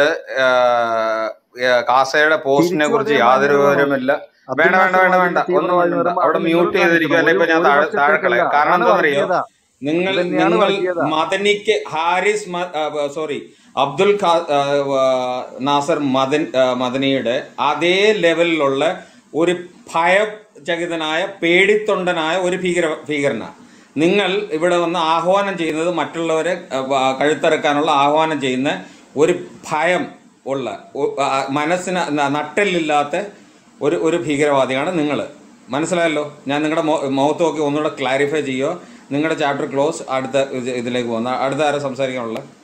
കാസയുടെ പോസ്റ്റിനെ തിരിച്ചു കുറിച്ച് അതേ യാതൊരു മാന്യത പറഞ്ഞു വിവരമില്ല അബ്ദുൽ വേണ്ട വേണ്ട നാസർ വേണ്ട വേണ്ട വാദിക്കുന്ന ഒന്നും തീവ്രവാദി എന്ന് വേണ്ട പറയുമ്പോൾ അത് അവിടെ നിങ്ങൾ മ്യൂട്ട് ചെയ്തിരിക്കുക കാണിക്കണം അല്ലെ ഒരു ഇപ്പൊ ഞാൻ ഒരു താഴെ താഴെ പക്ഷത്തേക്കല്ല കളയാം കാരണം അതാണ് എന്താണെന്നറിയോ വർഗീയത നിങ്ങൾ ഇത് തന്നെയാണ് നിങ്ങൾ വർഗീയത മദനിക്ക് ഹാരിസ് സോറി അബ്ദുൽ ഖാ- ആ, ആ, നാസർ മദൻ ആ, മദനിയുടെ അതേ ലെവലിലുള്ള ഒരു ഭയചകിതനായ പേടിത്തൊണ്ടനായ ഒരു ഭീകര ഭീകരനാണ് നിങ്ങൾ ഇവിടെ വന്ന് ആഹ്വാനം ചെയ്യുന്നത് മറ്റുള്ളവരെ ആ, ആ, കഴുത്തറക്കാനുള്ള ആഹ്വാനം ചെയ്യുന്ന ഒരു ഭയം ഉള്ള ഒ- ആ, മനസ്സിന് ന- നട്ടെല്ലില്ലാത്ത ഒരു ഒരു ഭീകരവാദിയാണ് നിങ്ങൾ മനസ്സിലായല്ലോ ഞാൻ നിങ്ങളുടെ മുഖത്ത് നോക്കി ഒന്നുകൂടെ ക്ലാരിഫൈ ചെയ്യുക നിങ്ങളുടെ ചാപ്റ്റർ ക്ലോസ് അടുത്ത ഇത് ഇതിലേക്ക് പോകുന്ന അടുത്ത ആരാ സംസാരിക്കാനുള്ളത്